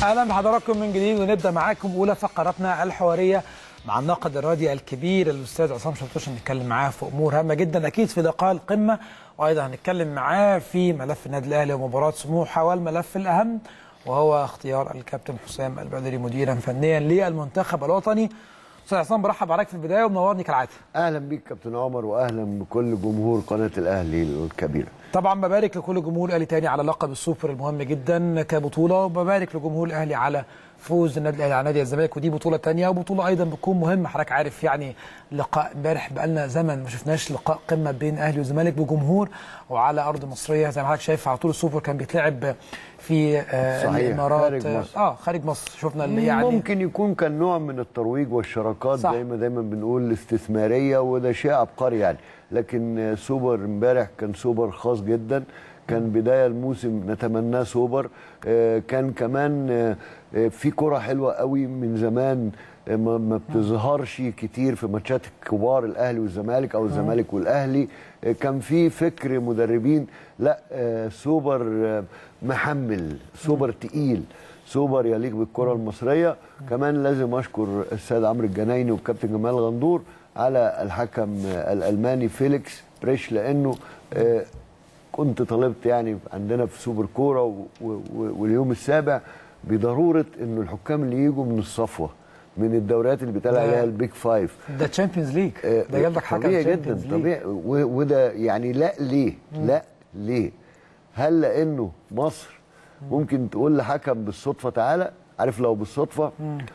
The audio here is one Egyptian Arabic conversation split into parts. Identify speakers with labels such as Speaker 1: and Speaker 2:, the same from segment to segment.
Speaker 1: اهلا بحضراتكم من جديد ونبدا معاكم اولى فقراتنا الحواريه مع الناقد الرياضي الكبير الاستاذ عصام شطوش نتكلم معاه في امور هامه جدا اكيد في لقاء القمه وايضا هنتكلم معاه في ملف النادي الاهلي ومباراه سموحه والملف الاهم وهو اختيار الكابتن حسام البدري مديرا فنيا للمنتخب الوطني استاذ عصام برحب عليك في البدايه ومنورني كالعاده
Speaker 2: اهلا بيك كابتن عمر واهلا بكل جمهور قناه الاهلي الكبيره
Speaker 1: طبعا ببارك لكل جمهور الاهلي تاني على لقب السوبر المهم جدا كبطوله وببارك لجمهور الاهلي على فوز النادي الاهلي على نادي الزمالك ودي بطوله تانية وبطوله ايضا بتكون مهمه حضرتك عارف يعني لقاء امبارح بقالنا زمن ما شفناش لقاء قمه بين اهلي وزمالك بجمهور وعلى ارض مصريه زي ما حضرتك شايف على طول السوبر كان بيتلعب في آه
Speaker 2: صحيح،
Speaker 1: الامارات
Speaker 2: خارج مصر.
Speaker 1: اه خارج مصر شفنا اللي يعني
Speaker 2: ممكن يكون كان نوع من الترويج والشراكات
Speaker 1: صح.
Speaker 2: زي ما دايما بنقول الاستثماريه وده شيء عبقري يعني لكن سوبر امبارح كان سوبر خاص جدا كان بدايه الموسم نتمناه سوبر آه، كان كمان آه، آه، في كره حلوه قوي من زمان آه، ما ما بتظهرش كتير في ماتشات الكبار الاهلي والزمالك او الزمالك والاهلي آه، كان في فكر مدربين لا آه، سوبر آه، محمل سوبر تقيل سوبر يليق بالكره المصريه كمان لازم اشكر السيد عمرو الجنايني والكابتن جمال غندور على الحكم آه، الالماني فيليكس بريش لانه آه، كنت طلبت يعني عندنا في سوبر كوره و- و- و- واليوم السابع بضروره انه الحكام اللي يجوا من الصفوه من الدوريات اللي بيتقال
Speaker 1: ده-
Speaker 2: عليها البيج فايف
Speaker 1: ده تشامبيونز ليج
Speaker 2: آه،
Speaker 1: ده جاب لك حكم
Speaker 2: طبيعي
Speaker 1: Champions
Speaker 2: جدا
Speaker 1: League.
Speaker 2: طبيعي و- وده يعني لا ليه لا ليه هل لانه مصر ممكن تقول لحكم بالصدفه تعالى عارف لو بالصدفه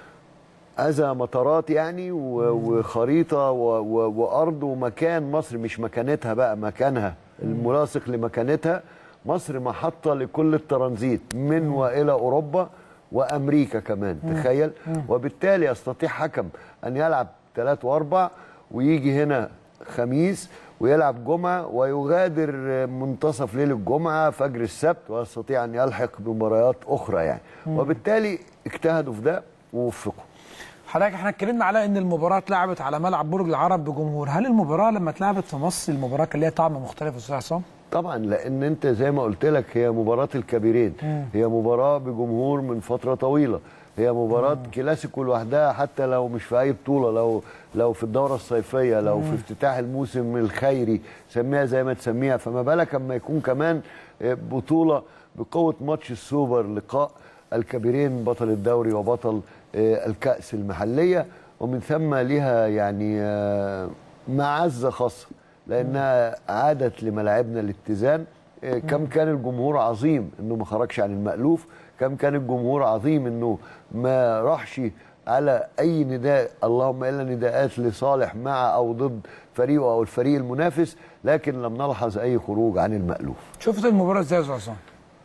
Speaker 2: اذى مطارات يعني و- وخريطه و- و- وارض ومكان مصر مش مكانتها بقى مكانها الملاصق لمكانتها مصر محطه لكل الترانزيت من والى اوروبا وامريكا كمان تخيل وبالتالي يستطيع حكم ان يلعب ثلاث واربع ويجي هنا خميس ويلعب جمعه ويغادر منتصف ليل الجمعه فجر السبت ويستطيع ان يلحق بمباريات اخرى يعني وبالتالي اجتهدوا في ده ووفقوا
Speaker 1: حضرتك احنا اتكلمنا على ان المباراه اتلعبت على ملعب برج العرب بجمهور هل المباراه لما اتلعبت في مصر المباراه كان ليها طعم مختلف يا استاذ عصام
Speaker 2: طبعا لان انت زي ما قلت لك هي مباراه الكبيرين هي مباراه بجمهور من فتره طويله هي مباراه كلاسيكو لوحدها حتى لو مش في اي بطوله لو لو في الدوره الصيفيه لو في افتتاح الموسم الخيري سميها زي ما تسميها فما بالك اما يكون كمان آه، بطوله بقوه ماتش السوبر لقاء الكبيرين بطل الدوري وبطل آه، الكأس المحلية ومن ثم لها يعني آه، معزة خاصة لأنها عادت لملاعبنا الاتزان آه، كم كان الجمهور عظيم انه ما خرجش عن المألوف كم كان الجمهور عظيم انه ما راحش على اي نداء اللهم الا نداءات لصالح مع او ضد فريقه او الفريق المنافس لكن لم نلحظ اي خروج عن المألوف
Speaker 1: شفت المباراه ازاي يا استاذ عصام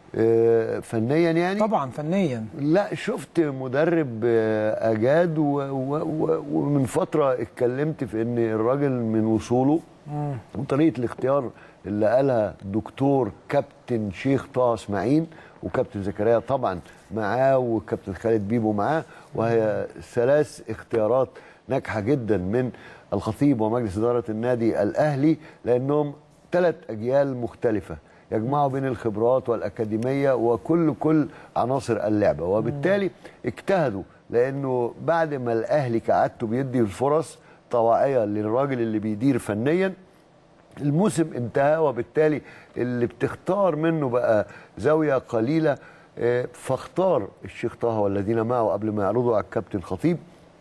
Speaker 2: آه، فنيا يعني
Speaker 1: طبعا فنيا
Speaker 2: لا شفت مدرب آه، اجاد و- و- و- ومن فتره اتكلمت في ان الراجل من وصوله وطريقه الاختيار اللي قالها دكتور كابتن شيخ طه اسماعيل وكابتن زكريا طبعا معاه وكابتن خالد بيبو معاه وهي ثلاث اختيارات ناجحه جدا من الخطيب ومجلس اداره النادي الاهلي لانهم ثلاث اجيال مختلفه يجمعوا بين الخبرات والاكاديميه وكل كل عناصر اللعبه وبالتالي اجتهدوا لانه بعد ما الاهلي كعادته بيدي الفرص طواعيه للراجل اللي بيدير فنيا الموسم انتهى وبالتالي اللي بتختار منه بقى زاويه قليله آه، فاختار الشيخ طه والذين معه قبل ما يعرضوا على الكابتن خطيب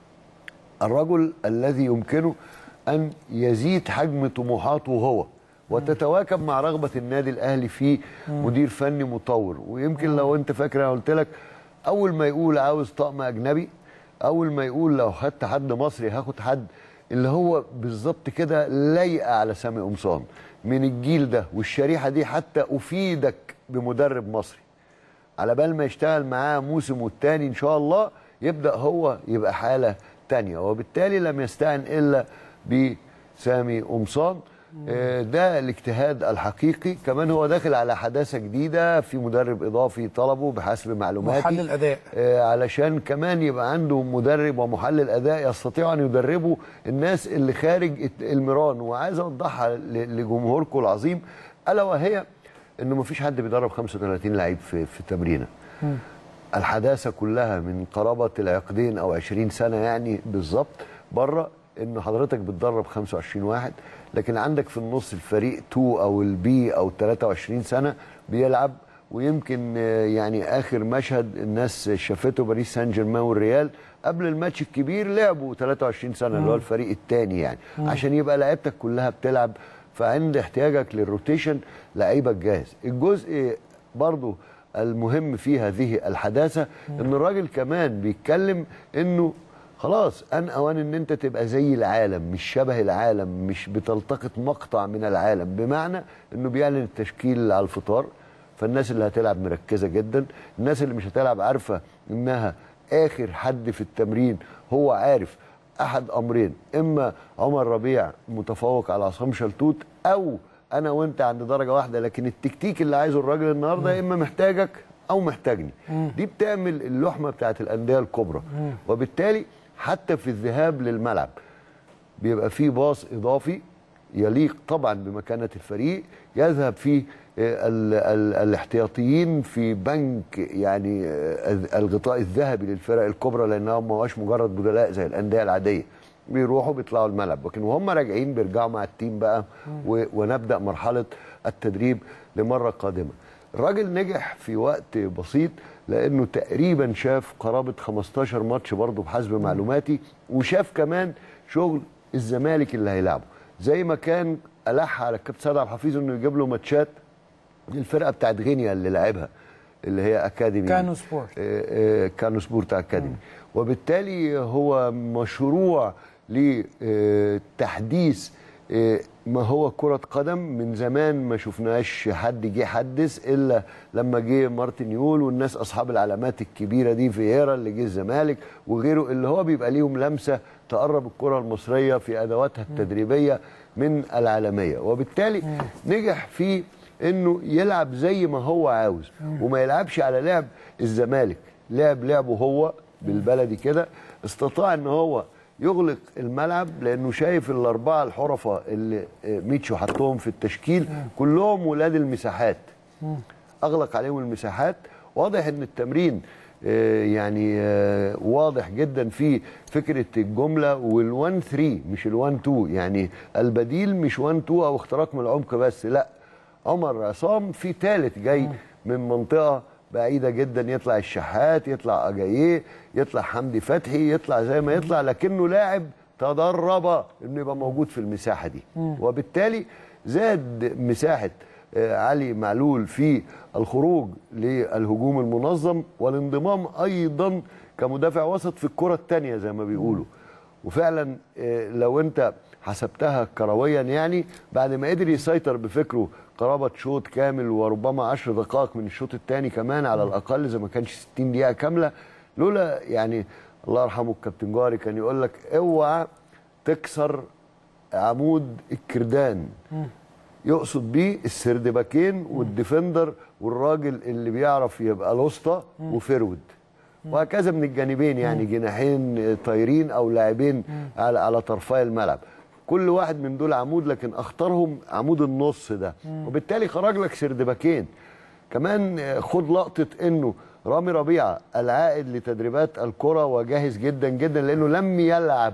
Speaker 2: الرجل الذي يمكنه ان يزيد حجم طموحاته هو وتتواكب مع رغبه النادي الاهلي في مدير فني مطور ويمكن لو انت فاكر انا قلت لك اول ما يقول عاوز طقم اجنبي اول ما يقول لو خدت حد مصري هاخد حد اللي هو بالظبط كده لايقه على سامي قمصان من الجيل ده والشريحه دي حتى افيدك بمدرب مصري على بال ما يشتغل معاه موسم والتاني ان شاء الله يبدا هو يبقى حاله تانية وبالتالي لم يستعن الا بسامي قمصان آه، ده الاجتهاد الحقيقي كمان هو داخل على حداثه جديده في مدرب اضافي طلبه بحسب معلوماتي
Speaker 1: محلل اداء
Speaker 2: آه، علشان كمان يبقى عنده مدرب ومحلل اداء يستطيع ان يدربوا الناس اللي خارج الت- الميران وعايز اوضحها ل- لجمهوركم العظيم الا وهي انه ما فيش حد بيدرب 35 لعيب في في تمرينه الحداثه كلها من قرابه العقدين او 20 سنه يعني بالظبط بره ان حضرتك بتدرب 25 واحد لكن عندك في النص الفريق 2 او البي او 23 سنه بيلعب ويمكن آه، يعني اخر مشهد الناس شافته باريس سان جيرمان والريال قبل الماتش الكبير لعبوا 23 سنه اللي هو الفريق الثاني يعني عشان يبقى لعيبتك كلها بتلعب فعند احتياجك للروتيشن لعيبك جاهز الجزء برضو المهم في هذه الحداثه ان الراجل كمان بيتكلم انه خلاص ان اوان ان انت تبقى زي العالم مش شبه العالم مش بتلتقط مقطع من العالم بمعنى انه بيعلن التشكيل على الفطار فالناس اللي هتلعب مركزه جدا الناس اللي مش هتلعب عارفه انها اخر حد في التمرين هو عارف احد امرين اما عمر ربيع متفوق على عصام شلتوت او انا وانت عند درجه واحده لكن التكتيك اللي عايزه الراجل النهارده يا اما محتاجك او محتاجني دي بتعمل اللحمه بتاعت الانديه الكبرى وبالتالي حتى في الذهاب للملعب بيبقى فيه باص اضافي يليق طبعا بمكانه الفريق يذهب فيه آه، ال ال الاحتياطيين في بنك يعني آه، الغطاء الذهبي للفرق الكبرى لانهم ما هوش مجرد بدلاء زي الانديه العاديه بيروحوا بيطلعوا الملعب لكن وهم راجعين بيرجعوا مع التيم بقى و- ونبدا مرحله التدريب لمره قادمه الراجل نجح في وقت بسيط لانه تقريبا شاف قرابه 15 ماتش برضه بحسب معلوماتي وشاف كمان شغل الزمالك اللي هيلعبه زي ما كان الح على الكابتن سيد عبد الحفيظ انه يجيب له ماتشات الفرقه بتاعت غينيا اللي لعبها اللي هي اكاديمي
Speaker 1: كانو سبورت.
Speaker 2: آه، آه، كانو سبورت اكاديمي وبالتالي هو مشروع لتحديث ما هو كرة قدم من زمان ما شفناش حد جه يحدث الا لما جه مارتن يول والناس اصحاب العلامات الكبيره دي فييرا اللي جه الزمالك وغيره اللي هو بيبقى ليهم لمسه تقرب الكره المصريه في ادواتها التدريبيه من العالميه وبالتالي نجح في انه يلعب زي ما هو عاوز وما يلعبش على لعب الزمالك لعب لعبه هو بالبلدي كده استطاع ان هو يغلق الملعب لانه شايف الاربعه الحرفه اللي آه، ميتشو حطهم في التشكيل كلهم ولاد المساحات اغلق عليهم المساحات واضح ان التمرين آه، يعني آه، واضح جدا في فكره الجمله وال1 3 مش ال1 2 يعني البديل مش 1 2 او اختراق من العمق بس لا عمر عصام في ثالث جاي من منطقه بعيده جدا يطلع الشحات يطلع اجاييه يطلع حمدي فتحي يطلع زي ما يطلع لكنه لاعب تدرب انه يبقى موجود في المساحه دي وبالتالي زاد مساحه آه، علي معلول في الخروج للهجوم المنظم والانضمام ايضا كمدافع وسط في الكره الثانيه زي ما بيقولوا وفعلا آه، لو انت حسبتها كرويا يعني بعد ما قدر يسيطر بفكره قرابه شوط كامل وربما 10 دقائق من الشوط الثاني كمان على الاقل زي ما كانش 60 دقيقه كامله لولا يعني الله يرحمه الكابتن جاري كان يقول لك اوعى تكسر عمود الكردان يقصد بيه السردباكين والديفندر والراجل اللي بيعرف يبقى الوسطى وفرود وهكذا من الجانبين يعني جناحين طايرين او لاعبين على على طرفي الملعب كل واحد من دول عمود لكن اختارهم عمود النص ده وبالتالي خرج لك سردباكين كمان آه، خد لقطه انه رامي ربيعه العائد لتدريبات الكره وجاهز جدا جدا لانه لم يلعب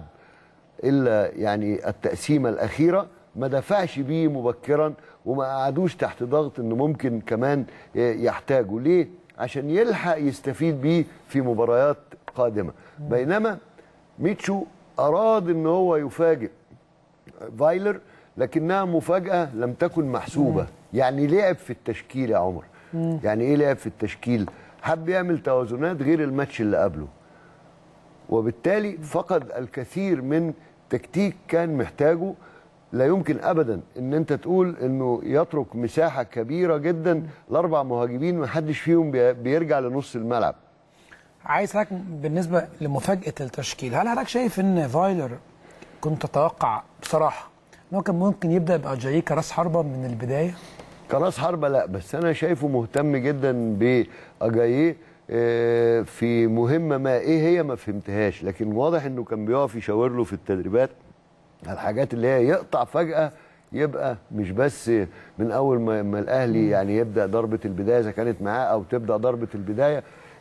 Speaker 2: الا يعني التقسيمه الاخيره ما دفعش بيه مبكرا وما قعدوش تحت ضغط انه ممكن كمان يحتاجوا ليه عشان يلحق يستفيد بيه في مباريات قادمه بينما ميتشو اراد ان هو يفاجئ فايلر لكنها مفاجاه لم تكن محسوبه يعني لعب في التشكيل يا عمر يعني ايه لعب في التشكيل حب يعمل توازنات غير الماتش اللي قبله وبالتالي فقد الكثير من تكتيك كان محتاجه لا يمكن ابدا ان انت تقول انه يترك مساحه كبيره جدا لاربع مهاجمين ما حدش فيهم بي- بيرجع لنص الملعب
Speaker 1: عايز حضرتك بالنسبه لمفاجاه التشكيل هل حضرتك شايف ان فايلر كنت تتوقع بصراحه ان هو كان ممكن يبدا باجاييه كراس حربه من البدايه
Speaker 2: كراس حربة لا بس انا شايفه مهتم جدا باجاييه آه، في مهمه ما ايه هي ما فهمتهاش لكن واضح انه كان بيقف يشاور له في التدريبات على الحاجات اللي هي يقطع فجاه يبقى مش بس من اول ما ما الاهلي يعني يبدا ضربه البدايه اذا كانت معاه او تبدا ضربه البدايه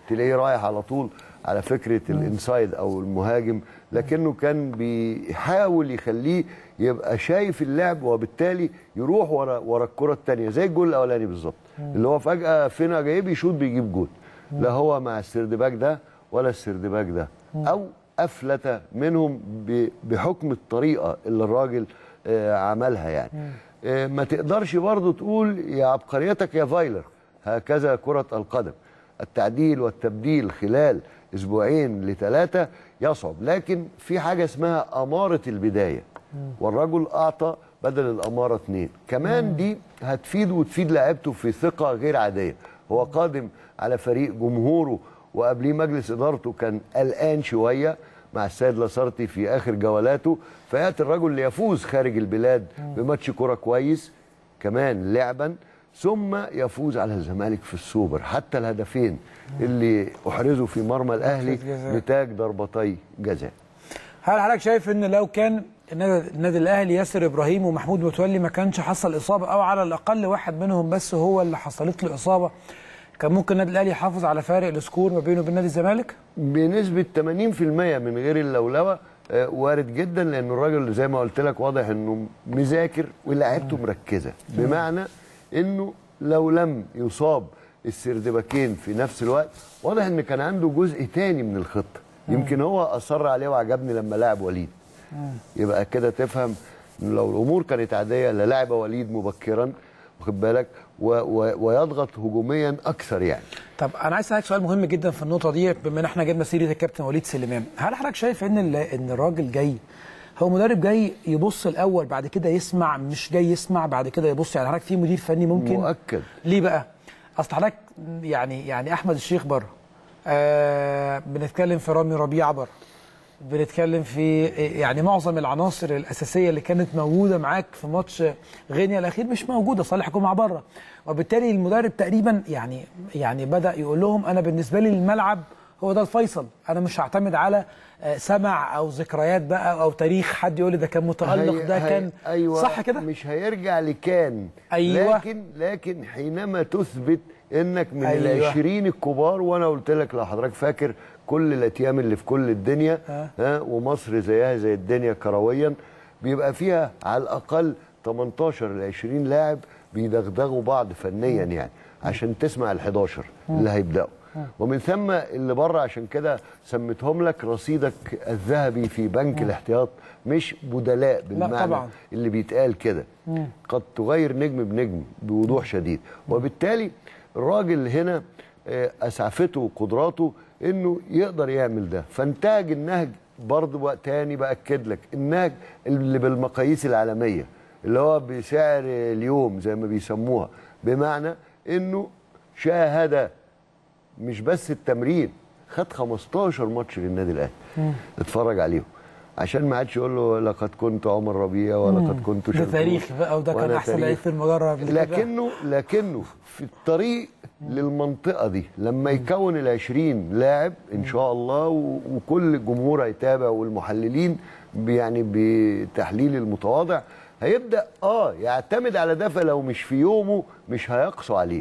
Speaker 2: تلاقيه رايح على طول على فكره الانسايد او المهاجم لكنه كان بيحاول يخليه يبقى شايف اللعب وبالتالي يروح ورا ورا الكره الثانيه زي الجول الاولاني بالظبط اللي هو فجاه فينا جاي بيشوط بيجيب جول لا هو مع السردباك ده ولا السردباك ده او افلت منهم ب- بحكم الطريقه اللي الراجل آه، عملها يعني آه، ما تقدرش برضه تقول يا عبقريتك يا فايلر هكذا كره القدم التعديل والتبديل خلال اسبوعين لثلاثه يصعب لكن في حاجه اسمها اماره البدايه والرجل اعطى بدل الاماره اثنين كمان دي هتفيد وتفيد لاعيبته في ثقه غير عاديه هو قادم على فريق جمهوره وقبليه مجلس ادارته كان قلقان شويه مع السيد لاسارتي في اخر جولاته فياتي الرجل ليفوز خارج البلاد بماتش كره كويس كمان لعبا ثم يفوز على الزمالك في السوبر حتى الهدفين اللي احرزوا في مرمى الاهلي
Speaker 1: جزاء.
Speaker 2: نتاج ضربتي جزاء
Speaker 1: هل حضرتك شايف ان لو كان النادي النادي الاهلي ياسر ابراهيم ومحمود متولي ما كانش حصل اصابه او على الاقل واحد منهم بس هو اللي حصلت له اصابه كان ممكن النادي الاهلي يحافظ على فارق السكور ما بينه وبين نادي الزمالك؟
Speaker 2: بنسبة 80% من غير اللولوة آه، وارد جدا لأن الراجل زي ما قلت لك واضح إنه مذاكر ولاعيبته مركزة بمعنى إنه لو لم يصاب السردباكين في نفس الوقت واضح إن كان عنده جزء تاني من الخطة يمكن هو أصر عليه وعجبني لما لعب وليد يبقى كده تفهم إن لو الأمور كانت عادية للعب وليد مبكرا واخد بالك و و ويضغط هجوميا أكثر يعني
Speaker 1: طب انا عايز اسالك سؤال مهم جدا في النقطه دي بما ان احنا جبنا سيره الكابتن وليد سليمان هل حضرتك شايف ان ال- ان الراجل جاي هو مدرب جاي يبص الاول بعد كده يسمع مش جاي يسمع بعد كده يبص يعني حضرتك في مدير فني ممكن
Speaker 2: مؤكد
Speaker 1: ليه بقى؟ اصل حضرتك يعني يعني احمد الشيخ بره آه بنتكلم في رامي ربيعه بره بنتكلم في يعني معظم العناصر الاساسيه اللي كانت موجوده معاك في ماتش غينيا الاخير مش موجوده صالح جمعه بره وبالتالي المدرب تقريبا يعني يعني بدا يقول لهم انا بالنسبه لي الملعب هو ده الفيصل انا مش هعتمد على آه، سمع او ذكريات بقى او تاريخ حد يقول لي ده كان متالق
Speaker 2: هي-
Speaker 1: ده
Speaker 2: هي-
Speaker 1: كان
Speaker 2: أيوة
Speaker 1: صح كده
Speaker 2: مش هيرجع لكان
Speaker 1: أيوة.
Speaker 2: لكن لكن حينما تثبت انك من
Speaker 1: أيوة.
Speaker 2: أيوة. العشرين الكبار وانا قلت لك لو حضرتك فاكر كل الاتيام اللي في كل الدنيا
Speaker 1: ها.
Speaker 2: ها ومصر زيها زي الدنيا كرويا بيبقى فيها على الاقل 18 ل 20 لاعب بيدغدغوا بعض فنيا يعني عشان تسمع ال 11 اللي هيبداوا ومن ثم اللي بره عشان كده سميتهم لك رصيدك الذهبي في بنك الاحتياط مش بدلاء بالمعنى
Speaker 1: طبعاً.
Speaker 2: اللي بيتقال كده قد تغير نجم بنجم بوضوح شديد وبالتالي الراجل هنا آه، اسعفته قدراته انه يقدر يعمل ده فانتهج النهج برضه بقى تاني باكد لك النهج اللي بالمقاييس العالميه اللي هو بسعر اليوم زي ما بيسموها بمعنى انه شاهد مش بس التمرين خد 15 ماتش للنادي الاهلي اتفرج عليهم عشان ما عادش يقول له لقد كنت عمر ربيع ولقد كنت
Speaker 1: ده
Speaker 2: شلتوت
Speaker 1: تاريخ بقى وده كان
Speaker 2: وأنا
Speaker 1: احسن
Speaker 2: تاريخ.
Speaker 1: لعيب في المجره قبل كده.
Speaker 2: لكنه لكنه في الطريق للمنطقه دي لما يكون ال 20 لاعب ان شاء الله و- وكل الجمهور هيتابع والمحللين ب- يعني بتحليل المتواضع هيبدا اه يعتمد على ده فلو مش في يومه مش هيقسو عليه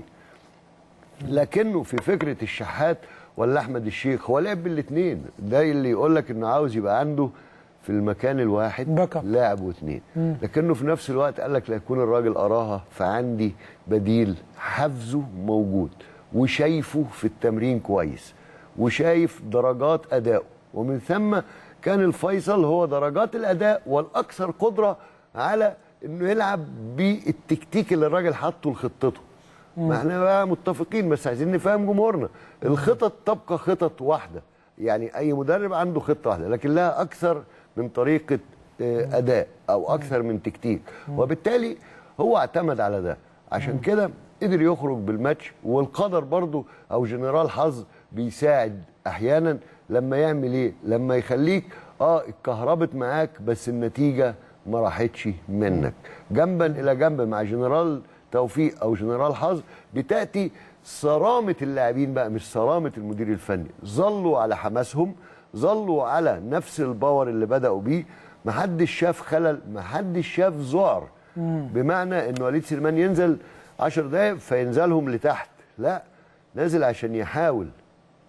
Speaker 2: لكنه في فكره الشحات ولا احمد الشيخ هو لعب بالاثنين ده اللي يقول لك انه عاوز يبقى عنده في المكان الواحد
Speaker 1: باك اب.
Speaker 2: لاعب واثنين لكنه في نفس الوقت قال لك لا يكون الراجل اراها فعندي بديل حفظه موجود وشايفه في التمرين كويس وشايف درجات ادائه ومن ثم كان الفيصل هو درجات الاداء والاكثر قدره على انه يلعب بالتكتيك اللي الراجل حاطه لخطته ما احنا بقى متفقين بس عايزين نفهم جمهورنا الخطط تبقى خطط واحده يعني اي مدرب عنده خطه واحده لكن لها اكثر من طريقه آه، اداء او اكثر من تكتيك وبالتالي هو اعتمد على ده عشان كده قدر يخرج بالماتش والقدر برضو او جنرال حظ بيساعد احيانا لما يعمل ايه لما يخليك اه اتكهربت معاك بس النتيجه ما راحتش منك جنبا الى جنب مع جنرال توفيق او جنرال حظ بتاتي صرامه اللاعبين بقى مش صرامه المدير الفني ظلوا على حماسهم ظلوا على نفس الباور اللي بداوا بيه محدش شاف خلل محدش شاف ذعر بمعنى ان وليد سليمان ينزل 10 دقايق فينزلهم لتحت لا نازل عشان يحاول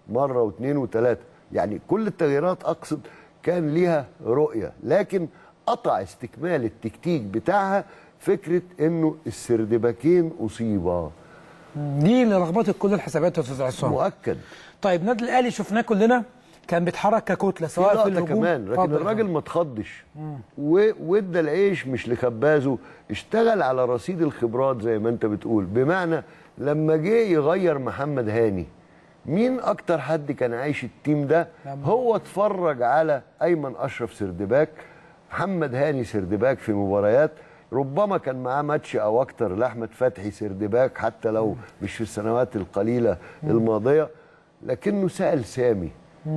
Speaker 2: مره واثنين وثلاثه يعني كل التغييرات اقصد كان ليها رؤيه لكن قطع استكمال التكتيك بتاعها فكره انه السردباكين اصيبا
Speaker 1: دي اللي لخبطت كل الحسابات يا استاذ عصام
Speaker 2: مؤكد
Speaker 1: طيب النادي الاهلي شفناه كلنا كان بيتحرك ككتله
Speaker 2: في
Speaker 1: سواء في
Speaker 2: لقطه
Speaker 1: الهجوم
Speaker 2: كمان لكن
Speaker 1: اتفضل يا
Speaker 2: الراجل
Speaker 1: فندم.
Speaker 2: ما اتخضش و- وادى العيش مش لخبازه اشتغل على رصيد الخبرات زي ما انت بتقول بمعنى لما جه يغير محمد هاني مين اكتر حد كان عايش التيم ده
Speaker 1: لما-
Speaker 2: هو اتفرج على ايمن اشرف سردباك محمد هاني سردباك في مباريات ربما كان معاه ماتش او اكتر لاحمد فتحي سردباك حتى لو مش في السنوات القليله الماضيه لكنه سال سامي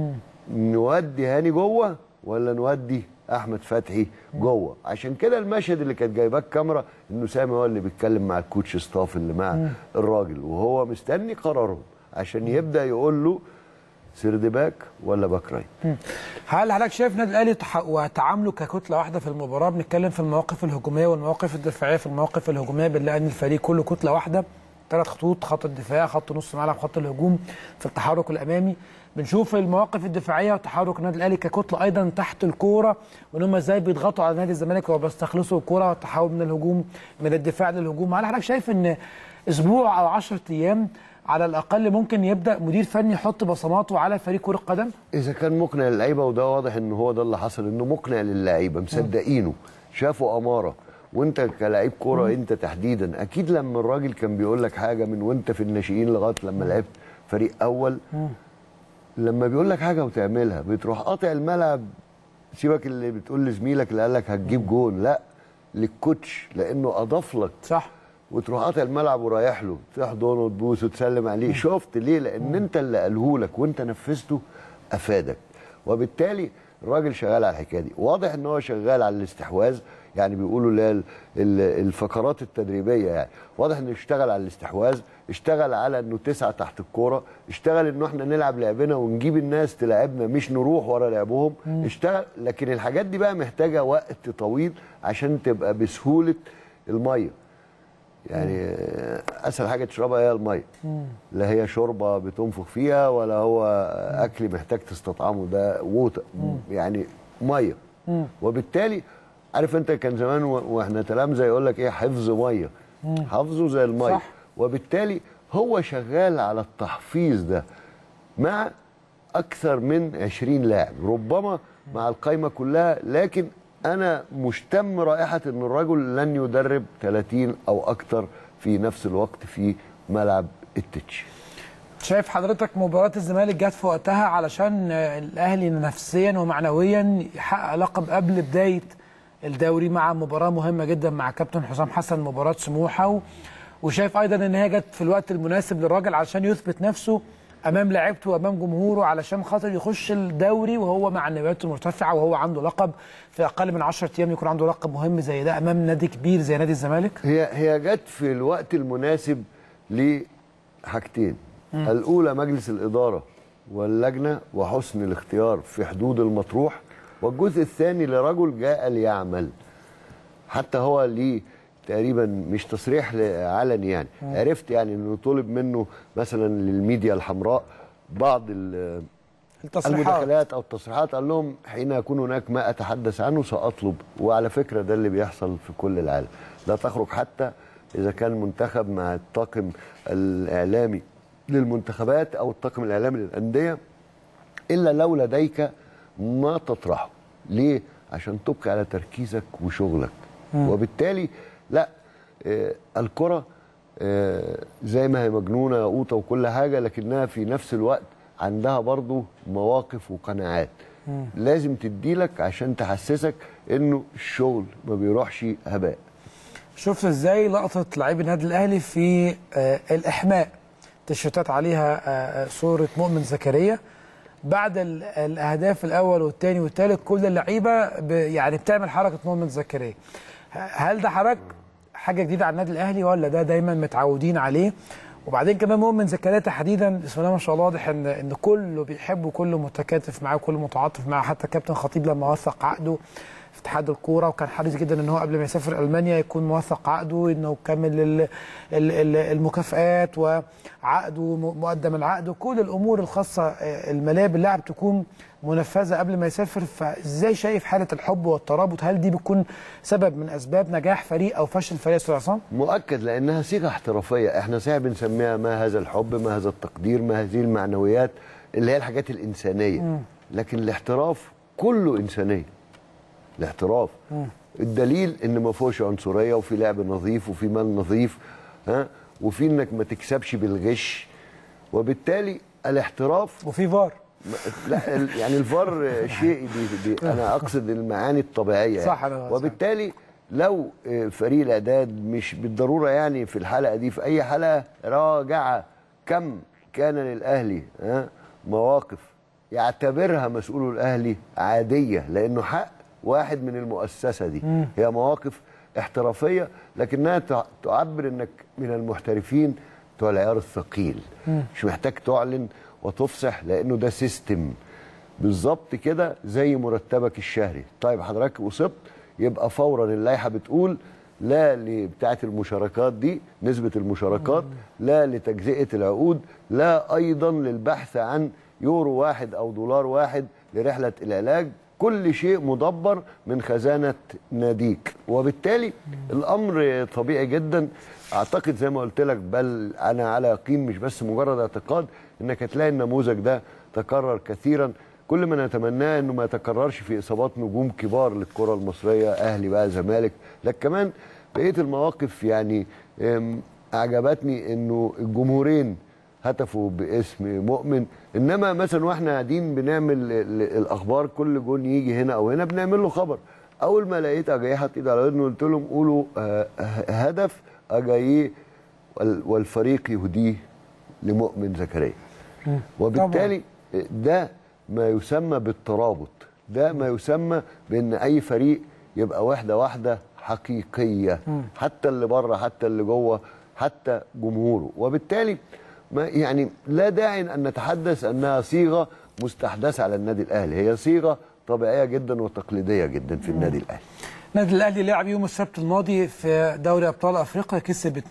Speaker 2: نودي هاني جوه ولا نودي احمد فتحي جوه عشان كده المشهد اللي كانت جايباه الكاميرا انه سامي هو اللي بيتكلم مع الكوتش ستاف اللي مع الراجل وهو مستني قرارهم عشان يبدا يقول له سردباك ولا باك رايت
Speaker 1: هل حضرتك شايف النادي الاهلي تح- وتعامله ككتله واحده في المباراه بنتكلم في المواقف الهجوميه والمواقف الدفاعيه في المواقف الهجوميه بنلاقي ان الفريق كله كتله واحده ثلاث خطوط خط الدفاع خط نص ملعب خط الهجوم في التحرك الامامي بنشوف المواقف الدفاعيه وتحرك النادي الاهلي ككتله ايضا تحت الكوره وان هم ازاي بيضغطوا على نادي الزمالك وبيستخلصوا الكوره والتحول من الهجوم من الدفاع للهجوم هل حضرتك شايف ان اسبوع او 10 ايام على الاقل ممكن يبدا مدير فني يحط بصماته على فريق كره قدم
Speaker 2: اذا كان مقنع للعيبه وده واضح ان هو ده اللي حصل انه مقنع للعيبه مصدقينه شافوا اماره وانت كلاعب كوره انت تحديدا اكيد لما الراجل كان بيقول لك حاجه من وانت في الناشئين لغايه لما لعبت فريق اول لما بيقول لك حاجه وتعملها بتروح قاطع الملعب سيبك اللي بتقول لزميلك اللي قال لك هتجيب جون لا للكوتش لانه اضاف لك
Speaker 1: صح
Speaker 2: وتروح قاطع الملعب ورايح له تحضنه وتبوسه وتسلم عليه شفت ليه لان انت اللي قاله لك وانت نفذته افادك وبالتالي الراجل شغال على الحكايه دي واضح ان هو شغال على الاستحواذ يعني بيقولوا اللي هي ال- ال- الفقرات التدريبيه يعني واضح انه اشتغل على الاستحواذ اشتغل على انه تسعه تحت الكوره اشتغل انه احنا نلعب لعبنا ونجيب الناس تلعبنا مش نروح ورا لعبهم اشتغل لكن الحاجات دي بقى محتاجه وقت طويل عشان تبقى بسهوله الميه يعني اسهل حاجه تشربها هي الميه لا هي شوربه بتنفخ فيها ولا هو اكل محتاج تستطعمه ده ووتر يعني ميه وبالتالي عارف انت كان زمان و- واحنا تلامذه يقول لك ايه حفظ ميه حفظه زي الميه
Speaker 1: صح.
Speaker 2: وبالتالي هو شغال على التحفيظ ده مع اكثر من 20 لاعب ربما مع القايمه كلها لكن انا مشتم رائحه ان الرجل لن يدرب 30 او اكثر في نفس الوقت في ملعب التتش
Speaker 1: شايف حضرتك مباراة الزمالك جت في وقتها علشان آه، الأهلي نفسيا ومعنويا يحقق لقب قبل بداية الدوري مع مباراة مهمة جدا مع كابتن حسام حسن مباراة سموحة و- وشايف أيضا إن هي جت في الوقت المناسب للراجل علشان يثبت نفسه أمام لعيبته وأمام جمهوره علشان خاطر يخش الدوري وهو معنوياته مرتفعة وهو عنده لقب في أقل من 10 أيام يكون عنده لقب مهم زي ده أمام نادي كبير زي نادي الزمالك
Speaker 2: هي هي جت في الوقت المناسب لحاجتين الاولى مجلس الاداره واللجنه وحسن الاختيار في حدود المطروح والجزء الثاني لرجل جاء ليعمل حتى هو ليه تقريبا مش تصريح علني يعني عرفت يعني انه طلب منه مثلا للميديا الحمراء بعض ال-
Speaker 1: التصريحات
Speaker 2: المداخلات او التصريحات قال لهم حين يكون هناك ما اتحدث عنه ساطلب وعلى فكره ده اللي بيحصل في كل العالم لا تخرج حتى اذا كان منتخب مع الطاقم الاعلامي للمنتخبات او الطاقم الاعلامي للانديه الا لو لديك ما تطرحه ليه عشان تبقي على تركيزك وشغلك وبالتالي لا آه الكره آه زي ما هي مجنونه قوطه وكل حاجه لكنها في نفس الوقت عندها برضو مواقف وقناعات لازم تديلك عشان تحسسك انه الشغل ما بيروحش هباء
Speaker 1: شفت ازاي لقطه لعيب النادي الاهلي في آه الاحماء تيشيرتات عليها آه آه، صوره مؤمن زكريا بعد ال- الاهداف الاول والثاني والثالث كل اللعيبه ب- يعني بتعمل حركه مؤمن زكريا ه- هل ده حرك حاجه جديده على النادي الاهلي ولا ده دايما متعودين عليه وبعدين كمان مؤمن زكريا تحديدا بسم الله ما شاء الله واضح ان ان كله بيحبه كله متكاتف معاه كله متعاطف معاه حتى كابتن خطيب لما وثق عقده في اتحاد الكوره وكان حريص جدا ان هو قبل ما يسافر المانيا يكون موثق عقده انه يكمل ال- ال- ال- المكافآت وعقده م- مقدم العقد وكل الامور الخاصه آه، الماليه باللاعب تكون منفذه قبل ما يسافر فازاي شايف حاله الحب والترابط هل دي بتكون سبب من اسباب نجاح فريق او فشل فريق يا استاذ عصام؟
Speaker 2: مؤكد لانها صيغه احترافيه احنا صحيح بنسميها ما هذا الحب ما هذا التقدير ما هذه المعنويات اللي هي الحاجات الانسانيه لكن الاحتراف كله انسانيه الاحتراف الدليل ان ما فيهوش عنصريه وفي لعب نظيف وفي مال نظيف ها وفي انك ما تكسبش بالغش وبالتالي الاحتراف
Speaker 1: وفي فار
Speaker 2: ما- لا ال- يعني الفار شيء دي دي انا اقصد المعاني الطبيعيه
Speaker 1: صح،
Speaker 2: يعني.
Speaker 1: أنا-
Speaker 2: وبالتالي لو آه، فريق الاعداد مش بالضروره يعني في الحلقه دي في اي حلقه راجع كم كان للاهلي ها مواقف يعتبرها مسؤول الاهلي عاديه لانه حق واحد من المؤسسه دي هي مواقف احترافيه لكنها تع- تعبر انك من المحترفين بتوع العيار الثقيل مش محتاج تعلن وتفصح لانه ده سيستم بالظبط كده زي مرتبك الشهري طيب حضرتك اصبت يبقى فورا اللائحه بتقول لا لبتاعه المشاركات دي نسبه المشاركات لا لتجزئه العقود لا ايضا للبحث عن يورو واحد او دولار واحد لرحله العلاج كل شيء مدبر من خزانه ناديك وبالتالي الامر طبيعي جدا اعتقد زي ما قلت لك بل انا على يقين مش بس مجرد اعتقاد انك هتلاقي النموذج ده تكرر كثيرا كل ما نتمناه انه ما يتكررش في اصابات نجوم كبار للكره المصريه اهلي بقى زمالك لكن كمان بقيه المواقف يعني أم، اعجبتني انه الجمهورين هتفوا باسم مؤمن انما مثلا واحنا قاعدين بنعمل ال- الاخبار كل جون يجي هنا او هنا بنعمل له خبر اول ما لقيت اجاي حاطط ايده على ودنه قلت لهم قولوا آه، هدف اجاييه وال- والفريق يهديه لمؤمن زكريا وبالتالي ده ما يسمى بالترابط ده ما يسمى بان اي فريق يبقى وحده واحده حقيقيه حتى اللي بره حتى اللي جوه حتى جمهوره وبالتالي ما يعني لا داعي ان نتحدث انها صيغه مستحدثه على النادي الاهلي هي صيغه طبيعيه جدا وتقليديه جدا في النادي الاهلي
Speaker 1: النادي الاهلي لعب يوم السبت الماضي في دوري ابطال افريقيا كسب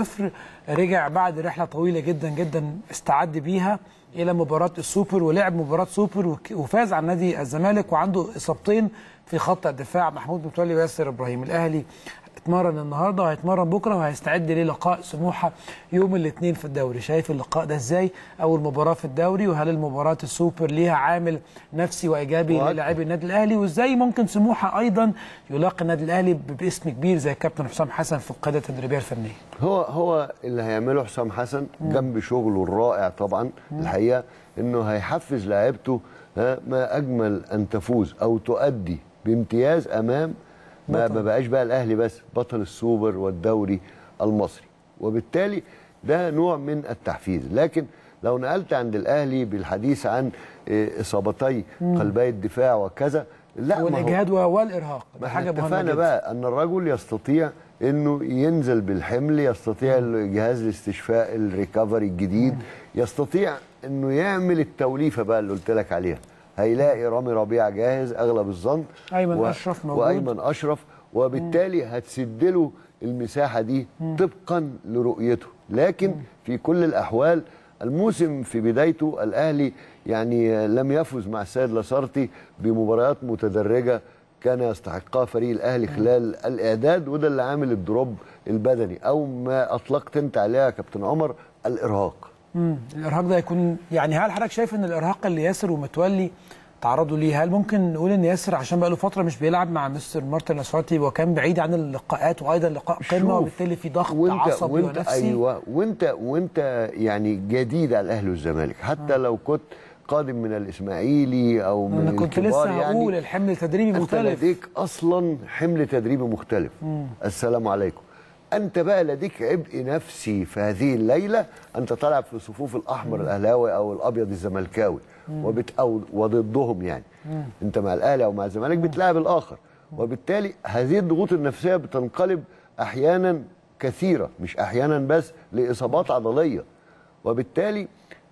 Speaker 1: 2-0 رجع بعد رحله طويله جدا جدا استعد بيها الى مباراه السوبر ولعب مباراه سوبر وك- وفاز على نادي الزمالك وعنده اصابتين في خط الدفاع محمود متولي وياسر ابراهيم الاهلي اتمرن النهارده وهيتمرن بكره وهيستعد للقاء سموحه يوم الاثنين في الدوري شايف اللقاء ده ازاي اول مباراه في الدوري وهل المباراه السوبر ليها عامل نفسي وايجابي
Speaker 2: وأكيد.
Speaker 1: للاعبي النادي الاهلي وازاي ممكن سموحه ايضا يلاقي النادي الاهلي ب- باسم كبير زي الكابتن حسام حسن في القياده التدريبيه الفنيه
Speaker 2: هو هو اللي هيعمله حسام حسن جنب شغله الرائع طبعا الحقيقه انه هيحفز لاعيبته ها، ما اجمل ان تفوز او تؤدي بامتياز امام ما ما بقاش بقى الاهلي بس بطل السوبر والدوري المصري وبالتالي ده نوع من التحفيز لكن لو نقلت عند الاهلي بالحديث عن إيه، اصابتي قلبي الدفاع وكذا لا ما هو-
Speaker 1: والاجهاد والارهاق
Speaker 2: ما
Speaker 1: ده
Speaker 2: احنا
Speaker 1: حاجه مهمه
Speaker 2: اتفقنا
Speaker 1: جدا
Speaker 2: بقى ان الرجل يستطيع انه ينزل بالحمل يستطيع جهاز الاستشفاء الريكفري الجديد يستطيع انه يعمل التوليفه بقى اللي قلت لك عليها هيلاقي رامي ربيع جاهز اغلب الظن
Speaker 1: أيمن أشرف موجود.
Speaker 2: وايمن اشرف وبالتالي هتسد له المساحه دي طبقا لرؤيته لكن في كل الاحوال الموسم في بدايته الاهلي يعني لم يفز مع السيد لاسارتي بمباريات متدرجه كان يستحقها فريق الاهلي خلال الاعداد وده اللي عامل الدروب البدني او ما اطلقت انت عليها يا كابتن عمر الارهاق
Speaker 1: مم. الارهاق ده يكون يعني هل حضرتك شايف ان الارهاق اللي ياسر ومتولي تعرضوا ليه هل ممكن نقول ان ياسر عشان بقى له فتره مش بيلعب مع مستر مارتن اسفارتي وكان بعيد عن اللقاءات وايضا لقاء قمه
Speaker 2: شوف،
Speaker 1: وبالتالي في ضغط
Speaker 2: وانت
Speaker 1: عصبي
Speaker 2: وانت
Speaker 1: ونفسي
Speaker 2: ايوه وانت وانت يعني جديد على الاهلي والزمالك حتى آه. لو كنت قادم من الاسماعيلي او من
Speaker 1: انا كنت
Speaker 2: الكبار
Speaker 1: لسه
Speaker 2: يعني
Speaker 1: هقول الحمل التدريبي
Speaker 2: انت
Speaker 1: مختلف
Speaker 2: لديك اصلا حمل تدريبي مختلف السلام عليكم انت بقى لديك عبء نفسي في هذه الليله انت تلعب في صفوف الاحمر الاهلاوي او الابيض الزملكاوي وبت أو وضدهم يعني انت مع الاهلي او مع الزمالك بتلاعب الاخر وبالتالي هذه الضغوط النفسيه بتنقلب احيانا كثيره مش احيانا بس لاصابات عضليه وبالتالي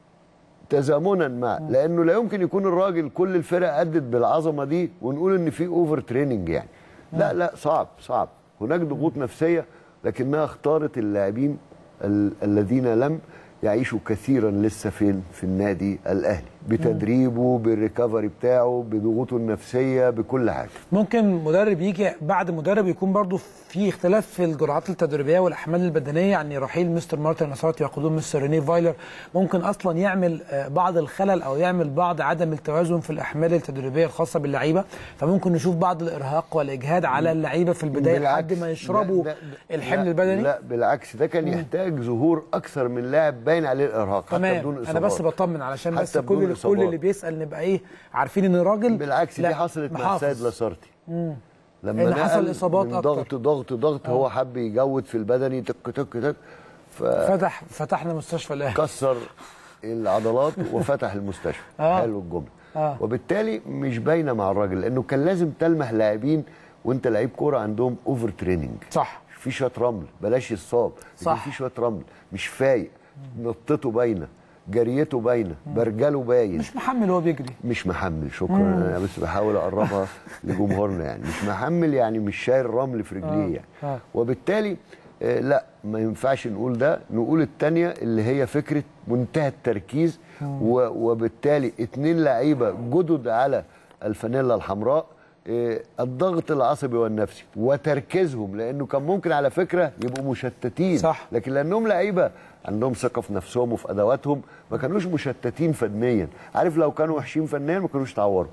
Speaker 2: تزامنا مع لانه لا يمكن يكون الراجل كل الفرق ادت بالعظمه دي ونقول ان في اوفر تريننج يعني لا لا صعب صعب هناك ضغوط نفسيه لكنها اختارت اللاعبين ال- الذين لم يعيشوا كثيرا لسه فين في النادي الاهلي بتدريبه بالريكفري بتاعه بضغوطه النفسيه بكل حاجه
Speaker 1: ممكن مدرب يجي بعد مدرب يكون برضو في اختلاف في الجرعات التدريبيه والاحمال البدنيه يعني رحيل مستر مارتن نصرات وقدوم مستر ريني فايلر ممكن اصلا يعمل آه، بعض الخلل او يعمل بعض عدم التوازن في الاحمال التدريبيه الخاصه باللعيبه فممكن نشوف بعض الارهاق والاجهاد على اللعيبه في البدايه لحد
Speaker 2: بالعكس.
Speaker 1: ما يشربوا
Speaker 2: لا- لا-
Speaker 1: الحمل
Speaker 2: لا-
Speaker 1: البدني
Speaker 2: لا بالعكس ده كان يحتاج ظهور اكثر من لاعب باين عليه الارهاق حتى
Speaker 1: تمام
Speaker 2: بدون
Speaker 1: انا
Speaker 2: اصابات
Speaker 1: بس بطمن علشان بس
Speaker 2: حتى بدون
Speaker 1: كل كل
Speaker 2: إصابات.
Speaker 1: اللي بيسال نبقى ايه عارفين ان الراجل
Speaker 2: بالعكس
Speaker 1: لا،
Speaker 2: دي حصلت مع
Speaker 1: محافظ.
Speaker 2: السيد لاسارتي لما
Speaker 1: إن حصل
Speaker 2: نقل
Speaker 1: إصابات
Speaker 2: من
Speaker 1: أكتر.
Speaker 2: ضغط ضغط ضغط هو حب يجود في البدني تك تك تك
Speaker 1: فتح فتحنا مستشفى الاهلي
Speaker 2: فكسر العضلات وفتح المستشفى
Speaker 1: آه.
Speaker 2: حلو الجمله
Speaker 1: آه.
Speaker 2: وبالتالي مش باينه مع الراجل لانه كان لازم تلمح لاعبين وانت لعيب كوره عندهم اوفر تريننج
Speaker 1: صح
Speaker 2: في شويه رمل بلاش يصاب لكن
Speaker 1: صح.
Speaker 2: في شويه رمل مش فايق نطته باينه جريته باينه برجله باين
Speaker 1: مش محمل وهو بيجري
Speaker 2: مش محمل شكرا انا بس بحاول اقربها لجمهورنا يعني مش محمل يعني مش شايل رمل في رجليه يعني
Speaker 1: آه.
Speaker 2: وبالتالي آه، لا ما ينفعش نقول ده نقول التانية اللي هي فكرة منتهى التركيز و- وبالتالي اتنين لعيبة جدد على الفانيلا الحمراء آه، الضغط العصبي والنفسي وتركيزهم لانه كان ممكن على فكره يبقوا مشتتين
Speaker 1: صح.
Speaker 2: لكن لانهم لعيبه عندهم ثقه في نفسهم وفي ادواتهم ما كانوش مشتتين فنيا عارف لو كانوا وحشين فنيا ما كانوش تعوروا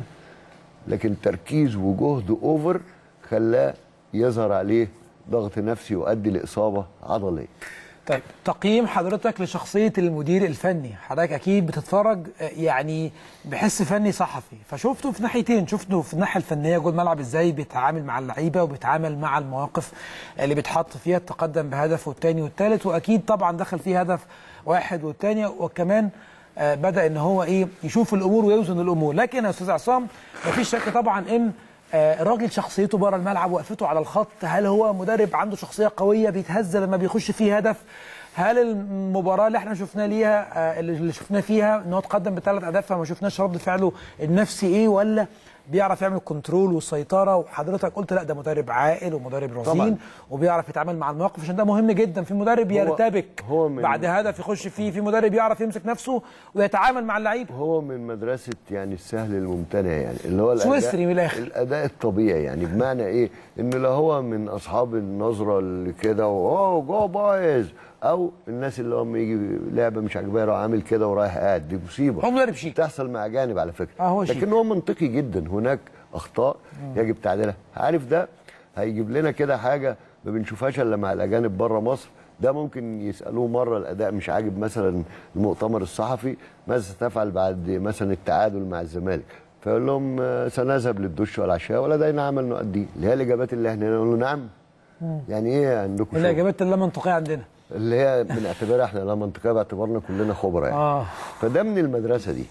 Speaker 2: لكن تركيز وجهد اوفر خلاه يظهر عليه ضغط نفسي يؤدي لاصابه عضليه
Speaker 1: طيب تقييم حضرتك لشخصية المدير الفني حضرتك أكيد بتتفرج آه، يعني بحس فني صحفي فشفته في ناحيتين شفته في الناحية الفنية جوه الملعب إزاي بيتعامل مع اللعيبة وبيتعامل مع المواقف اللي بيتحط فيها التقدم بهدف والتاني والتالت وأكيد طبعا دخل فيه هدف واحد والتاني وكمان آه، بدأ إن هو إيه يشوف الأمور ويوزن الأمور لكن يا أستاذ عصام مفيش شك طبعا إن آه، الراجل شخصيته بره الملعب وقفته على الخط هل هو مدرب عنده شخصيه قويه بيتهز لما بيخش فيه هدف هل المباراه اللي احنا شفناه ليها آه، اللي شفناه فيها ان هو تقدم بثلاث اهداف فما شفناش رد فعله النفسي ايه ولا بيعرف يعمل كنترول والسيطره وحضرتك قلت لا ده مدرب عاقل ومدرب رزين
Speaker 2: طبعاً.
Speaker 1: وبيعرف يتعامل مع المواقف عشان ده مهم جدا في مدرب
Speaker 2: هو-
Speaker 1: يرتبك
Speaker 2: هو من-
Speaker 1: بعد هدف يخش فيه في مدرب يعرف يمسك نفسه ويتعامل مع اللعيبه
Speaker 2: هو من مدرسه يعني السهل الممتنع يعني اللي هو الأداء-
Speaker 1: سويسري من الآخر.
Speaker 2: الاداء الطبيعي يعني بمعنى ايه ان لا هو من اصحاب النظره اللي كده اوه جو بايز او الناس اللي هم يجي لعبه مش عاجباه يروح عامل كده ورايح قاعد دي مصيبه
Speaker 1: هو مدرب شيك
Speaker 2: تحصل مع جانب على فكره
Speaker 1: آه، هو شيك.
Speaker 2: لكن هو منطقي جدا هناك اخطاء يجب تعديلها عارف ده هيجيب لنا كده حاجه ما بنشوفهاش الا مع الاجانب بره مصر ده ممكن يسالوه مره الاداء مش عاجب مثلا المؤتمر الصحفي ماذا ستفعل بعد مثلا التعادل مع الزمالك فيقول لهم آه، سنذهب للدش والعشاء ولدينا عمل نؤديه اللي هي الاجابات اللي احنا نقول له نعم يعني ايه عندكم شغل؟
Speaker 1: الاجابات اللا منطقيه عندنا
Speaker 2: اللي هي بنعتبرها احنا لا منطقيه باعتبارنا كلنا خبراء يعني
Speaker 1: اه
Speaker 2: فده من المدرسة دي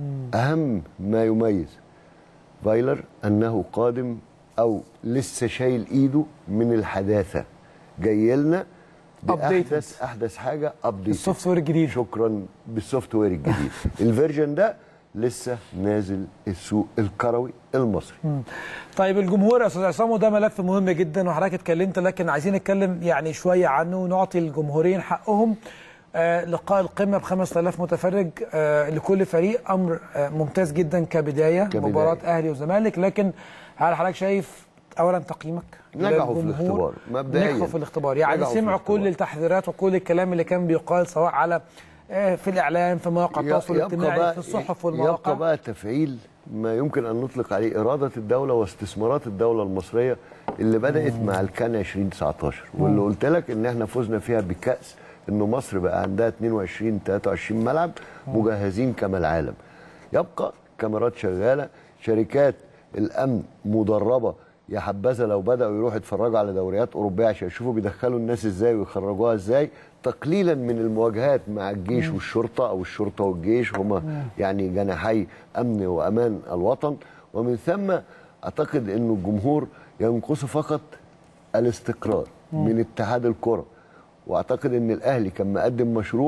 Speaker 2: أهم ما يميز فايلر أنه قادم أو لسه شايل إيده من الحداثة جاي لنا بأحدث أحدث حاجة أبديت
Speaker 1: السوفت وير الجديد
Speaker 2: شكرا بالسوفت وير الجديد الفيرجن ده لسه نازل السوق الكروي المصري
Speaker 1: طيب الجمهور يا استاذ عصام وده ملف مهم جدا وحضرتك اتكلمت لكن عايزين نتكلم يعني شويه عنه ونعطي الجمهورين حقهم آه لقاء القمه ب 5000 متفرج آه لكل فريق امر آه ممتاز جدا كبدايه,
Speaker 2: كبداية.
Speaker 1: مباراه اهلي وزمالك لكن هل حضرتك شايف اولا تقييمك
Speaker 2: نجحوا في
Speaker 1: للجمهور؟
Speaker 2: الاختبار، مبدئياً.
Speaker 1: نجحوا في الاختبار يعني
Speaker 2: نجحوا في
Speaker 1: سمعوا
Speaker 2: الاختبار.
Speaker 1: كل التحذيرات وكل الكلام اللي كان بيقال سواء على آه في الاعلام في مواقع التواصل الاجتماعي في الصحف والمواقع
Speaker 2: يبقى بقى تفعيل ما يمكن ان نطلق عليه اراده الدوله واستثمارات الدوله المصريه اللي بدات مع الكان 2019 واللي قلت لك ان احنا فزنا فيها بكاس انه مصر بقى عندها 22 23 ملعب مجهزين كما العالم يبقى كاميرات شغاله شركات الامن مدربه يا حبذا لو بداوا يروحوا يتفرجوا على دوريات اوروبيه عشان يشوفوا بيدخلوا الناس ازاي ويخرجوها ازاي تقليلا من المواجهات مع الجيش والشرطه او الشرطه والجيش هما يعني جناحي امن وامان الوطن ومن ثم اعتقد انه الجمهور ينقصه فقط الاستقرار من اتحاد الكره واعتقد ان الاهلي كان مقدم مشروع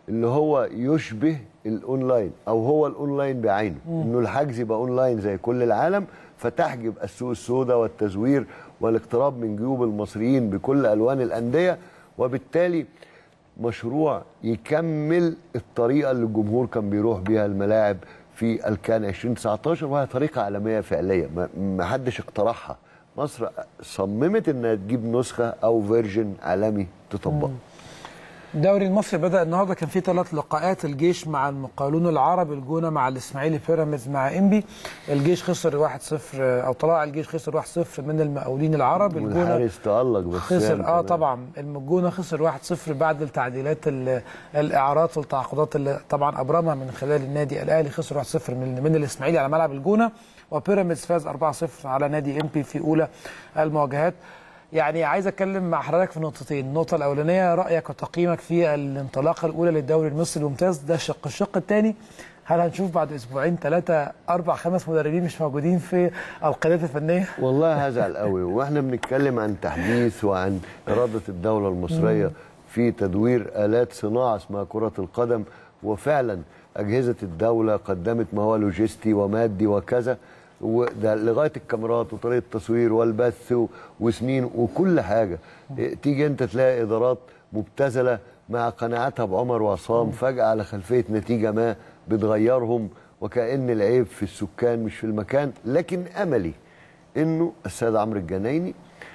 Speaker 2: اللي هو يشبه الاونلاين او هو الاونلاين بعينه انه الحجز يبقى اونلاين زي كل العالم فتحجب السوق السوداء والتزوير والاقتراب من جيوب المصريين بكل الوان الانديه وبالتالي مشروع يكمل الطريقه اللي الجمهور كان بيروح بيها الملاعب في الكان 2019 وهي طريقه عالميه فعليه ما- ما حدش اقترحها مصر صممت انها تجيب نسخه او فيرجن عالمي تطبقه
Speaker 1: الدوري المصري بدا النهارده كان في ثلاث لقاءات الجيش مع المقاولون العرب الجونه مع الاسماعيلي بيراميدز مع انبي الجيش خسر 1-0 او طلائع الجيش خسر 1-0 من المقاولين العرب الجونه
Speaker 2: والحارس تألق بس
Speaker 1: خسر
Speaker 2: يعني
Speaker 1: اه
Speaker 2: كمان.
Speaker 1: طبعا الجونه خسر 1-0 بعد التعديلات ال- الاعارات والتعاقدات اللي طبعا ابرمها من خلال النادي الاهلي خسر 1-0 من من الاسماعيلي على ملعب الجونه وبيراميدز فاز 4-0 على نادي امبي في اولى المواجهات يعني عايز اتكلم مع حضرتك في نقطتين النقطه الاولانيه رايك وتقييمك في الانطلاقه الاولى للدوري المصري الممتاز ده شق الشق الثاني هل هنشوف بعد اسبوعين ثلاثه اربع خمس مدربين مش موجودين في القيادات الفنيه
Speaker 2: والله هزعل قوي واحنا بنتكلم عن تحديث وعن اراده الدوله المصريه في تدوير الات صناعه اسمها كره القدم وفعلا اجهزه الدوله قدمت ما هو لوجستي ومادي وكذا وده لغايه الكاميرات وطريقه التصوير والبث و- وسنين وكل حاجه إيه، تيجي انت تلاقي ادارات مبتذله مع قناعتها بعمر وعصام فجاه على خلفيه نتيجه ما بتغيرهم وكأن العيب في السكان مش في المكان لكن املي انه السيد عمرو الجنايني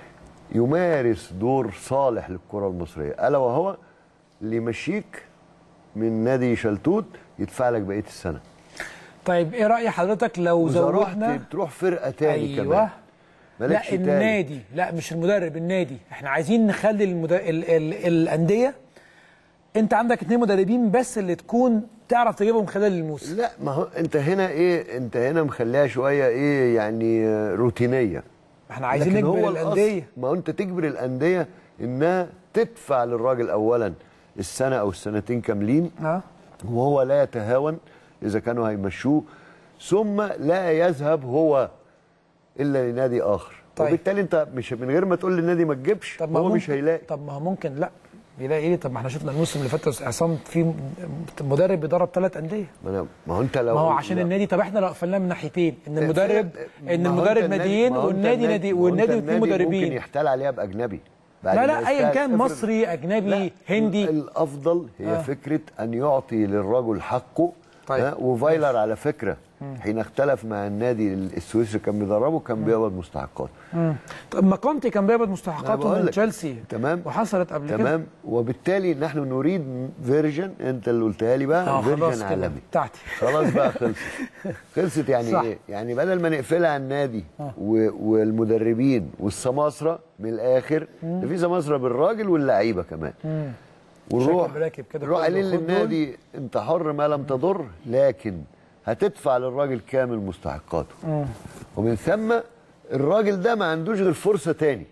Speaker 2: يمارس دور صالح للكره المصريه الا وهو اللي يمشيك من نادي شلتوت يدفع لك بقيه السنه
Speaker 1: طيب ايه راي حضرتك لو
Speaker 2: واذا رحت
Speaker 1: زودنا
Speaker 2: تروح فرقه تاني
Speaker 1: ايوه
Speaker 2: كمان
Speaker 1: لا
Speaker 2: مالكش تاني.
Speaker 1: النادي لا مش المدرب النادي احنا عايزين نخلي المد... ال... ال... الانديه انت عندك اثنين مدربين بس اللي تكون تعرف تجيبهم خلال الموسم
Speaker 2: لا ما هو انت هنا ايه انت هنا مخليها شويه ايه يعني آه، روتينيه
Speaker 1: احنا عايزين
Speaker 2: لكن
Speaker 1: نجبر
Speaker 2: هو الأصل-
Speaker 1: الانديه
Speaker 2: ما هو انت تجبر الانديه انها تدفع للراجل اولا السنه او السنتين كاملين
Speaker 1: اه
Speaker 2: وهو لا يتهاون اذا كانوا هيمشوه ثم لا يذهب هو الا لنادي اخر
Speaker 1: طيب.
Speaker 2: وبالتالي انت مش من غير ما تقول للنادي ما تجيبش
Speaker 1: طب ما
Speaker 2: هو
Speaker 1: ممكن
Speaker 2: مش هيلاقي
Speaker 1: طب ما هو ممكن لا بيلاقي ايه طب ما احنا شفنا الموسم اللي فات عصام في مدرب بيدرب ثلاث انديه
Speaker 2: ما, أنا ما هو انت لو
Speaker 1: ما هو عشان
Speaker 2: لا.
Speaker 1: النادي طب احنا لو قفلناه من ناحيتين ان المدرب
Speaker 2: ما
Speaker 1: ان
Speaker 2: هو
Speaker 1: المدرب
Speaker 2: أنت النادي-
Speaker 1: ناديين
Speaker 2: ما هو أنت
Speaker 1: والنادي نادي
Speaker 2: ما هو أنت
Speaker 1: والنادي واثنين
Speaker 2: النادي
Speaker 1: مدربين
Speaker 2: ممكن يحتال عليها باجنبي بعد
Speaker 1: لا
Speaker 2: ما
Speaker 1: لا ايا
Speaker 2: يستاهل.
Speaker 1: كان
Speaker 2: افرض-
Speaker 1: مصري اجنبي
Speaker 2: لا،
Speaker 1: هندي
Speaker 2: الافضل هي
Speaker 1: آه.
Speaker 2: آه. فكره ان يعطي للرجل حقه
Speaker 1: طيب.
Speaker 2: طيب. وفايلر على فكره حين اختلف مع النادي السويسري كان بيدربه كان بيقبض مستحقات
Speaker 1: طب ما كونتي كان بيقبض
Speaker 2: أنا
Speaker 1: مستحقاته
Speaker 2: بقول
Speaker 1: من
Speaker 2: لك.
Speaker 1: تشيلسي
Speaker 2: تمام
Speaker 1: وحصلت قبل كده
Speaker 2: تمام وبالتالي نحن نريد فيرجن انت اللي قلتها لي بقى
Speaker 1: اه خلاص
Speaker 2: فيرجن
Speaker 1: كده
Speaker 2: عالمي
Speaker 1: بتاعتي
Speaker 2: خلاص بقى خلصت خلصت يعني
Speaker 1: صح.
Speaker 2: ايه يعني بدل ما نقفلها على النادي و... والمدربين والسماسره من الاخر ده في سماسره بالراجل واللعيبه كمان ونروح
Speaker 1: شكل راكب كده
Speaker 2: نروح
Speaker 1: كله
Speaker 2: قايلين
Speaker 1: خد دول.
Speaker 2: للنادي انت حر ما لم تضر لكن هتدفع للراجل كامل مستحقاته ومن ثم الراجل ده ما عندوش غير فرصه تاني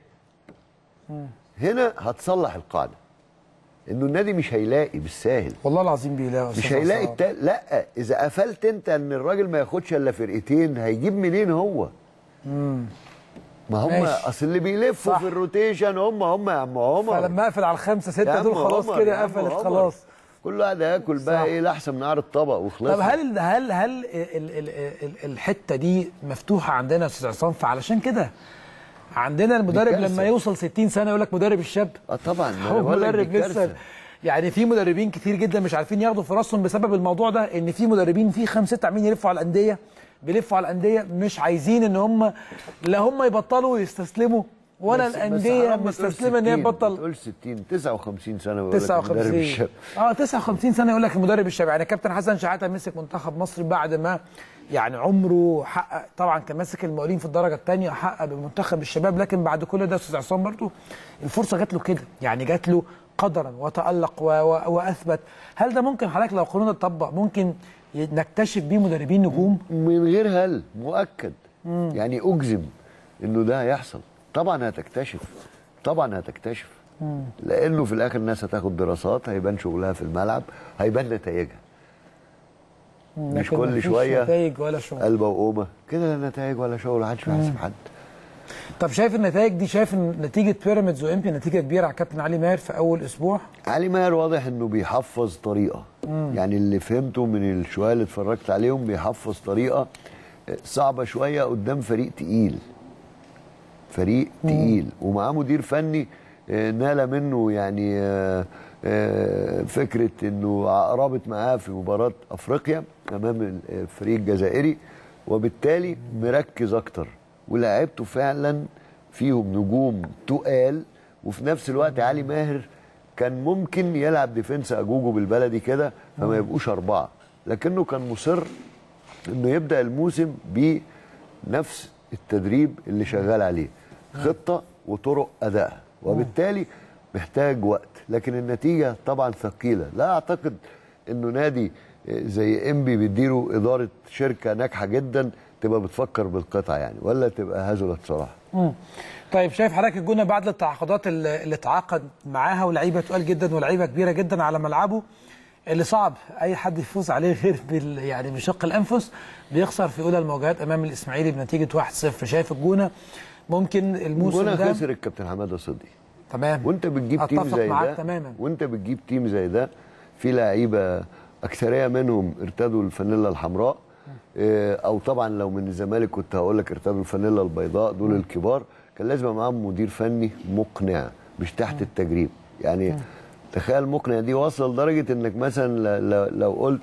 Speaker 2: هنا هتصلح القاعده انه النادي مش هيلاقي بالساهل
Speaker 1: والله العظيم بيلاقي
Speaker 2: مش
Speaker 1: أستاذ
Speaker 2: هيلاقي
Speaker 1: عصام.
Speaker 2: التا... لا اذا قفلت انت ان الراجل ما ياخدش الا فرقتين هيجيب منين هو ما هم
Speaker 1: ماشي.
Speaker 2: اصل اللي بيلفوا
Speaker 1: صح.
Speaker 2: في الروتيشن هم هم يا عم عمر
Speaker 1: فلما اقفل على الخمسه
Speaker 2: يا
Speaker 1: سته
Speaker 2: عم
Speaker 1: دول خلاص
Speaker 2: عمر، يا
Speaker 1: كده
Speaker 2: عم
Speaker 1: قفلت
Speaker 2: عمر.
Speaker 1: خلاص
Speaker 2: كل واحد هياكل
Speaker 1: صح.
Speaker 2: بقى ايه الاحسن من عار الطبق وخلص
Speaker 1: طب هل هل هل ال ال ال الحته دي مفتوحه عندنا يا استاذ عصام فعلشان كده عندنا المدرب
Speaker 2: كارثة.
Speaker 1: لما يوصل 60 سنه يقول لك مدرب الشاب
Speaker 2: اه طبعا ما أنا
Speaker 1: هو
Speaker 2: بقول لك دي
Speaker 1: مدرب لسه
Speaker 2: كارثة.
Speaker 1: يعني في مدربين كتير جدا مش عارفين ياخدوا فرصهم بسبب الموضوع ده ان في مدربين في خمسه سته عاملين يلفوا على الانديه بيلفوا على الانديه مش عايزين ان هم لا هم يبطلوا يستسلموا ولا
Speaker 2: بس- بس
Speaker 1: الانديه
Speaker 2: حرام ما تقول
Speaker 1: مستسلمه ان هي
Speaker 2: 60
Speaker 1: تبطل
Speaker 2: تقول 60 59 سنه ويقول لك مدرب
Speaker 1: 59
Speaker 2: الشاب
Speaker 1: اه 59 سنه يقول لك المدرب الشاب يعني كابتن حسن شحاته مسك منتخب مصر بعد ما يعني عمره حقق طبعا كان ماسك المقاولين في الدرجه الثانيه حقق بمنتخب الشباب لكن بعد كل ده استاذ عصام برضه الفرصه جات له كده يعني جات له قدرا وتالق و... و... واثبت هل ده ممكن حضرتك لو القانون اتطبق ممكن ي- نكتشف بيه مدربين نجوم
Speaker 2: من غير هل مؤكد يعني اجزم انه ده هيحصل طبعا هتكتشف طبعا هتكتشف لانه في الاخر الناس هتاخد دراسات هيبان شغلها في الملعب هيبان نتائجها مش
Speaker 1: لكن
Speaker 2: كل
Speaker 1: مفيش
Speaker 2: شويه
Speaker 1: نتائج ولا شغل
Speaker 2: قلبه وقومه كده لا نتائج ولا شغل محدش بيحاسب حد
Speaker 1: طب شايف النتائج دي شايف ان نتيجه بيراميدز وامبي نتيجه كبيره على كابتن علي ماهر في اول اسبوع
Speaker 2: علي ماهر واضح انه بيحفظ طريقه يعني اللي فهمته من الشويه اللي اتفرجت عليهم بيحفظ طريقه صعبه شويه قدام فريق تقيل فريق تقيل ومعاه مدير فني آه، نال منه يعني آه، آه، فكره انه رابط معاه في مباراه افريقيا امام الفريق الجزائري وبالتالي مركز اكتر ولاعيبته فعلا فيهم نجوم تقال وفي نفس الوقت علي ماهر كان ممكن يلعب ديفنس اجوجو بالبلدي كده فما يبقوش اربعه لكنه كان مصر انه يبدا الموسم بنفس التدريب اللي شغال عليه خطه وطرق ادائها وبالتالي محتاج وقت لكن النتيجه طبعا ثقيله لا اعتقد انه نادي زي انبي بيديله اداره شركه ناجحه جدا تبقى بتفكر بالقطع يعني ولا تبقى هزلت صراحه
Speaker 1: مم. طيب شايف حضرتك الجونه بعد التعاقدات اللي اللي اتعاقد معاها ولاعيبه تقال جدا ولاعيبه كبيره جدا على ملعبه اللي صعب اي حد يفوز عليه غير بال يعني بشق الانفس بيخسر في اولى المواجهات امام الاسماعيلي بنتيجه 1-0 شايف الجونه ممكن الموسم
Speaker 2: الجونه
Speaker 1: ده
Speaker 2: خسر الكابتن حماده صدقي
Speaker 1: تمام
Speaker 2: وانت بتجيب تيم
Speaker 1: أتفق
Speaker 2: زي
Speaker 1: معاك
Speaker 2: ده
Speaker 1: تماما.
Speaker 2: وانت بتجيب تيم زي ده في لعيبه اكثريه منهم ارتدوا الفانيلا الحمراء اه، او طبعا لو من الزمالك كنت هقول لك ارتدوا الفانيلا البيضاء دول الكبار كان لازم يبقى معاهم مدير فني مقنع مش تحت التجريب يعني تخيل مقنع دي وصل لدرجه انك مثلا ل- ل- لو قلت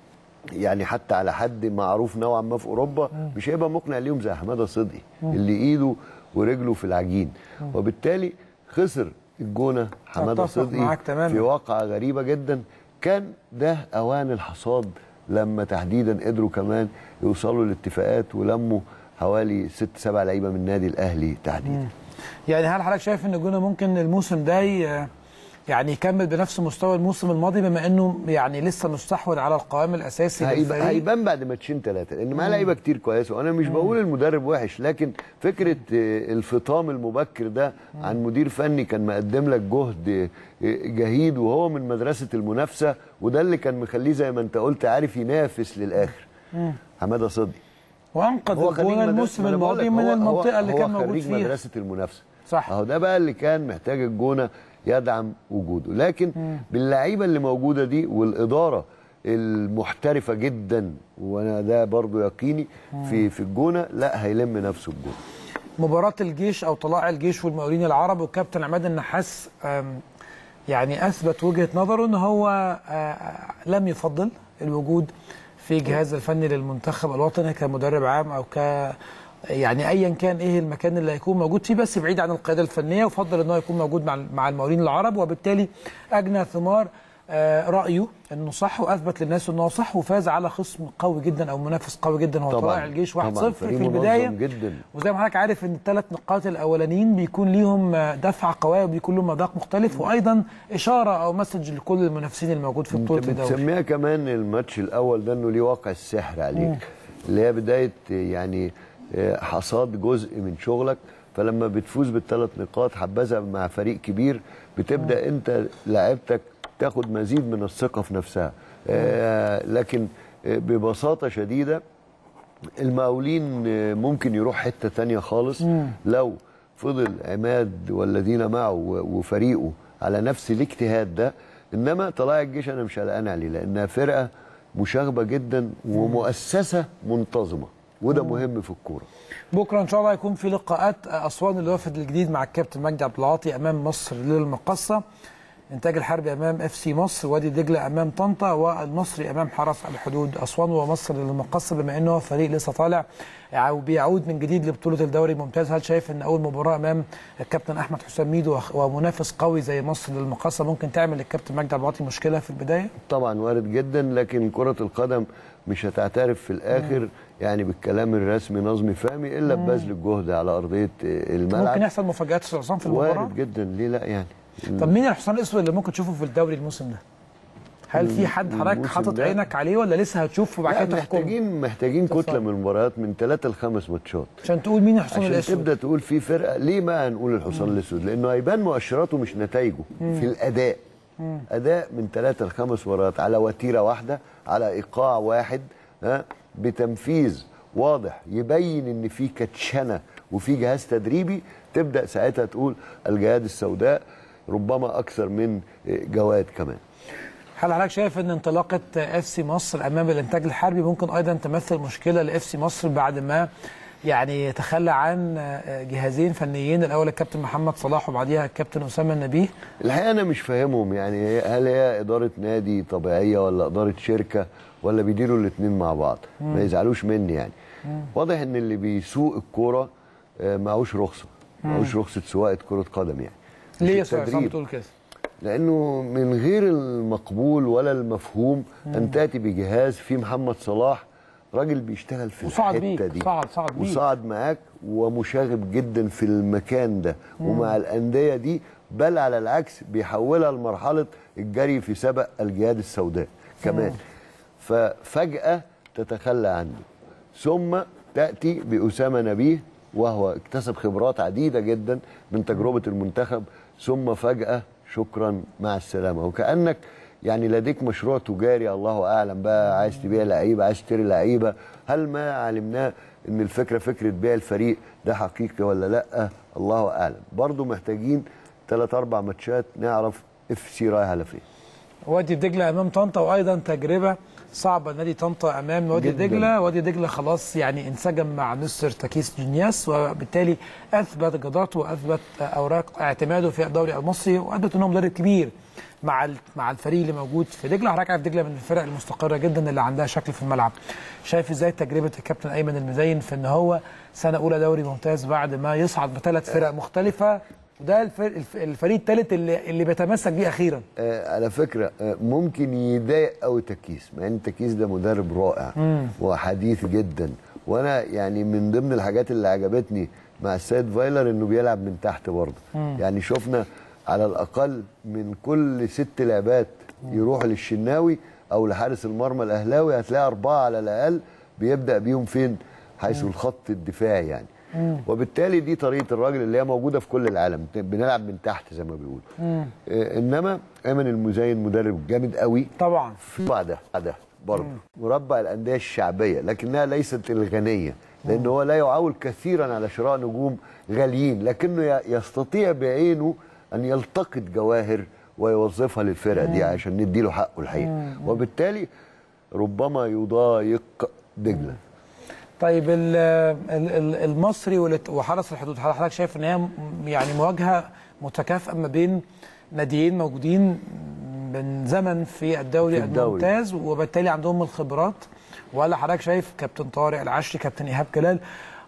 Speaker 2: يعني حتى على حد معروف نوعا ما في اوروبا مش هيبقى مقنع ليهم زي حماده صدقي اللي ايده ورجله في العجين وبالتالي خسر الجونه حماده
Speaker 1: أتفق
Speaker 2: صدقي
Speaker 1: معاك تماما.
Speaker 2: في واقعه غريبه جدا كان ده اوان الحصاد لما تحديدا قدروا كمان يوصلوا لاتفاقات ولموا حوالي ست سبع لعيبه من النادي الاهلي تحديدا
Speaker 1: يعني هل حضرتك شايف ان الجونه ممكن الموسم ده ي- يعني يكمل بنفس مستوى الموسم الماضي بما انه يعني لسه مستحوذ على القوام الاساسي
Speaker 2: هيبقى
Speaker 1: للفريق
Speaker 2: هيبان بعد ماتشين ثلاثه لان معاه لعيبه كتير كويسه وانا مش بقول المدرب وحش لكن فكره آه، الفطام المبكر ده عن مدير فني كان مقدم لك جهد آه، جهيد وهو من مدرسه المنافسه وده اللي كان مخليه زي ما انت قلت عارف ينافس للاخر حماده صدقي
Speaker 1: وانقذ
Speaker 2: هو خريج
Speaker 1: الجونه
Speaker 2: مدرسة-
Speaker 1: الموسم
Speaker 2: ما أنا بقول
Speaker 1: الماضي
Speaker 2: لك
Speaker 1: من
Speaker 2: هو-
Speaker 1: المنطقه
Speaker 2: هو-
Speaker 1: اللي
Speaker 2: هو
Speaker 1: كان موجود
Speaker 2: خريج
Speaker 1: فيها
Speaker 2: مدرسه المنافسه
Speaker 1: صح.
Speaker 2: اهو ده بقى اللي كان محتاج الجونه يدعم وجوده لكن باللعيبه اللي موجوده دي والاداره المحترفه جدا وانا ده برضو يقيني في في الجونه لا هيلم نفسه الجونه
Speaker 1: مباراة الجيش أو طلائع الجيش والمقاولين العرب والكابتن عماد النحاس آم، يعني أثبت وجهة نظره أن هو آه، لم يفضل الوجود في الجهاز الفني للمنتخب الوطني كمدرب عام أو ك يعني ايا كان ايه المكان اللي هيكون موجود فيه بس بعيد عن القياده الفنيه وفضل ان هو يكون موجود مع مع المقاولين العرب وبالتالي اجنى ثمار آه، رايه انه صح واثبت للناس انه صح وفاز على خصم قوي جدا او منافس قوي جدا هو
Speaker 2: طبعاً.
Speaker 1: طلائع الجيش 1-0
Speaker 2: طبعاً.
Speaker 1: في
Speaker 2: فريق منظم
Speaker 1: البدايه
Speaker 2: جداً.
Speaker 1: وزي ما حضرتك عارف ان الثلاث نقاط الاولانيين بيكون ليهم دفعه قويه وبيكون لهم مذاق مختلف وايضا اشاره او مسج لكل المنافسين الموجود في بطوله
Speaker 2: انت
Speaker 1: الدوري
Speaker 2: بتسميها كمان الماتش الاول ده انه ليه واقع السحر عليك اللي هي بدايه يعني آه، حصاد جزء من شغلك فلما بتفوز بالثلاث نقاط حبذا مع فريق كبير بتبدا انت لعيبتك تاخد مزيد من الثقه في نفسها آه، لكن آه، ببساطه شديده المقاولين آه، ممكن يروح حته تانية خالص لو فضل عماد والذين معه و- وفريقه على نفس الاجتهاد ده انما طلائع الجيش انا مش قلقان عليه لانها فرقه مشاغبه جدا ومؤسسه منتظمه وده مهم في الكوره
Speaker 1: بكره ان شاء الله هيكون في لقاءات اسوان الوافد الجديد مع الكابتن مجدي عبد العاطي امام مصر للمقصه انتاج الحربي امام اف سي مصر وادي دجله امام طنطا والمصري امام حرس الحدود اسوان ومصر للمقصه بما انه هو فريق لسه طالع او بيعود من جديد لبطوله الدوري الممتاز هل شايف ان اول مباراه امام الكابتن احمد حسام ميدو ومنافس قوي زي مصر للمقصه ممكن تعمل للكابتن مجدي عبد العاطي مشكله في البدايه؟
Speaker 2: طبعا وارد جدا لكن كره القدم مش هتعترف في الاخر يعني بالكلام الرسمي نظمي فهمي الا ببذل الجهد على ارضيه الملعب
Speaker 1: ممكن يحصل مفاجات في العصام في المباراه؟
Speaker 2: وارد جدا ليه لا يعني
Speaker 1: طب مين الحصان الاسود اللي ممكن تشوفه في الدوري الموسم ده؟ هل في حد حضرتك
Speaker 2: الموسم
Speaker 1: حاطط
Speaker 2: ده؟
Speaker 1: عينك عليه ولا لسه هتشوفه وبعد
Speaker 2: لا
Speaker 1: كده تحكم؟
Speaker 2: محتاجين محتاجين كتله من المباريات من ثلاثه لخمس ماتشات
Speaker 1: عشان تقول مين الحصان
Speaker 2: عشان
Speaker 1: الاسود؟
Speaker 2: تبدا تقول في فرقه ليه ما هنقول الحصان الاسود لانه هيبان مؤشراته مش نتائجه في الاداء اداء من ثلاثه لخمس مباريات على وتيره واحده على ايقاع واحد ها بتنفيذ واضح يبين ان في كتشنه وفي جهاز تدريبي تبدا ساعتها تقول الجهاد السوداء ربما اكثر من جواد كمان
Speaker 1: هل حضرتك شايف ان انطلاقه اف سي مصر امام الانتاج الحربي ممكن ايضا تمثل مشكله لاف سي مصر بعد ما يعني تخلى عن جهازين فنيين الاول الكابتن محمد صلاح وبعديها الكابتن اسامه النبيه
Speaker 2: الحقيقه انا مش فاهمهم يعني هل هي اداره نادي طبيعيه ولا اداره شركه ولا بيديروا الاثنين مع بعض
Speaker 1: مم.
Speaker 2: ما يزعلوش مني يعني
Speaker 1: مم.
Speaker 2: واضح ان اللي بيسوق الكوره آه، معهوش رخصه معهوش رخصه سواقه كره قدم يعني
Speaker 1: ليه
Speaker 2: مش
Speaker 1: يا استاذ عصام
Speaker 2: التدريب.
Speaker 1: بتقول كده؟
Speaker 2: لانه من غير المقبول ولا المفهوم ان تاتي بجهاز فيه محمد صلاح راجل بيشتغل في
Speaker 1: وصعد
Speaker 2: الحته
Speaker 1: بيك
Speaker 2: دي
Speaker 1: صعد صعد بيك
Speaker 2: وصعد معاك ومشاغب جدا في المكان ده ومع الانديه دي بل على العكس بيحولها لمرحله الجري في سبق الجهاد السوداء كمان ففجاه تتخلى عنه ثم تاتي باسامه نبيه وهو اكتسب خبرات عديده جدا من تجربه المنتخب ثم فجاه شكرا مع السلامه وكانك يعني لديك مشروع تجاري الله اعلم بقى عايز تبيع لعيبه عايز تشتري لعيبه هل ما علمناه ان الفكره فكره بيع الفريق ده حقيقي ولا لا الله اعلم برضو محتاجين ثلاث اربع ماتشات نعرف اف سي رايح على فين
Speaker 1: وادي دجله امام طنطا وايضا تجربه صعبه نادي طنطا امام وادي
Speaker 2: جداً.
Speaker 1: دجله وادي دجله خلاص يعني انسجم مع مستر تاكيس جونياس وبالتالي اثبت جدارته واثبت اوراق اعتماده في الدوري المصري واثبت انه مدرب كبير مع ال- مع الفريق اللي موجود في دجله حضرتك عارف دجله من الفرق المستقره جدا اللي عندها شكل في الملعب شايف ازاي تجربه الكابتن ايمن المزين في ان هو سنه اولى دوري ممتاز بعد ما يصعد بثلاث فرق مختلفه وده الفريق, الفريق الثالث اللي, اللي بيتمسك بيه اخيرا
Speaker 2: آه على فكره آه ممكن يضايق قوي تكيس مع ان تكيس ده مدرب رائع
Speaker 1: مم.
Speaker 2: وحديث جدا وانا يعني من ضمن الحاجات اللي عجبتني مع السيد فايلر انه بيلعب من تحت برضه
Speaker 1: مم.
Speaker 2: يعني شفنا على الاقل من كل ست لعبات يروحوا للشناوي او لحارس المرمى الاهلاوي هتلاقي اربعه على الاقل بيبدا بيهم فين حيث الخط الدفاعي يعني
Speaker 1: مم.
Speaker 2: وبالتالي دي طريقه الراجل اللي هي موجوده في كل العالم بنلعب من تحت زي ما بيقولوا
Speaker 1: مم.
Speaker 2: آه، انما ايمن المزين مدرب جامد قوي
Speaker 1: طبعا
Speaker 2: في بعدها بعدها برضه مربع الانديه الشعبيه لكنها ليست الغنيه لان هو لا يعول كثيرا على شراء نجوم غاليين لكنه ي- يستطيع بعينه ان يلتقط جواهر ويوظفها للفرقه دي عشان نديله حقه الحقيقه وبالتالي ربما يضايق دجله
Speaker 1: طيب ال- ال- ال- المصري والت- وحرس الحدود هل حضرتك شايف ان هي م- يعني مواجهه متكافئه ما بين ناديين موجودين من زمن في الدوري
Speaker 2: في الدوري.
Speaker 1: الممتاز وبالتالي عندهم الخبرات ولا حضرتك شايف كابتن طارق العشري كابتن ايهاب جلال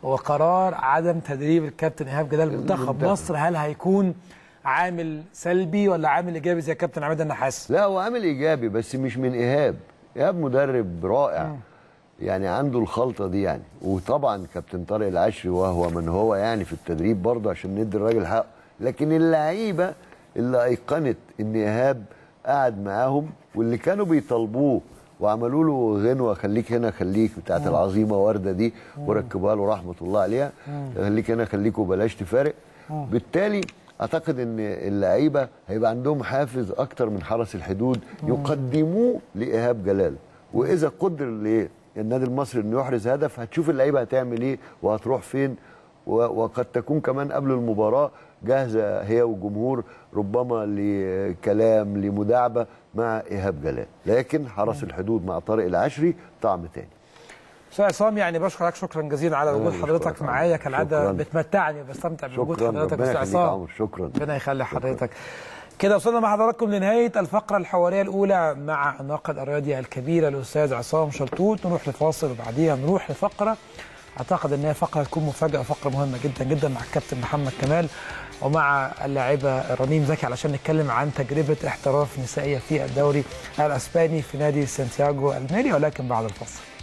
Speaker 1: وقرار عدم تدريب الكابتن ايهاب جلال منتخب
Speaker 2: المنتخب.
Speaker 1: مصر هل هيكون عامل سلبي ولا عامل ايجابي زي كابتن عماد النحاس؟
Speaker 2: لا هو عامل ايجابي بس مش من ايهاب ايهاب مدرب رائع يعني عنده الخلطه دي يعني وطبعا كابتن طارق العشري وهو من هو يعني في التدريب برضه عشان ندي الراجل حقه لكن اللعيبه اللي ايقنت ان ايهاب قعد معاهم واللي كانوا بيطالبوه وعملوا له غنوه خليك هنا خليك بتاعت العظيمه ورده دي وركبوها له رحمه الله عليها خليك هنا خليك وبلاش تفارق بالتالي اعتقد ان اللعيبه هيبقى عندهم حافز اكتر من حرس الحدود يقدموه لايهاب جلال واذا قدر ل- النادي المصري انه يحرز هدف هتشوف اللعيبه هتعمل ايه وهتروح فين و- وقد تكون كمان قبل المباراه جاهزه هي والجمهور ربما لكلام لمداعبه مع ايهاب جلال لكن حرس الحدود مع طارق العشري طعم تاني
Speaker 1: استاذ عصام يعني بشكرك شكرا جزيلا على وجود
Speaker 2: بشكرك
Speaker 1: حضرتك
Speaker 2: يا
Speaker 1: معايا
Speaker 2: عمرو.
Speaker 1: كالعاده
Speaker 2: شكراً.
Speaker 1: بتمتعني وبستمتع بوجود
Speaker 2: شكرا
Speaker 1: حضرتك
Speaker 2: ربنا
Speaker 1: استاذ
Speaker 2: يخليك يا
Speaker 1: عصام
Speaker 2: عمرو شكرا
Speaker 1: ربنا يخلي حضرتك كده وصلنا مع حضراتكم لنهايه الفقره الحواريه الاولى مع الناقد الرياضي الكبير الاستاذ عصام شلتوت نروح لفاصل وبعديها نروح لفقره اعتقد ان هي فقره تكون مفاجاه فقره مهمه جدا جدا مع الكابتن محمد كمال ومع اللاعبه رنيم زكي علشان نتكلم عن تجربه احتراف نسائيه في الدوري الاسباني في نادي سانتياغو المالي ولكن بعد الفاصل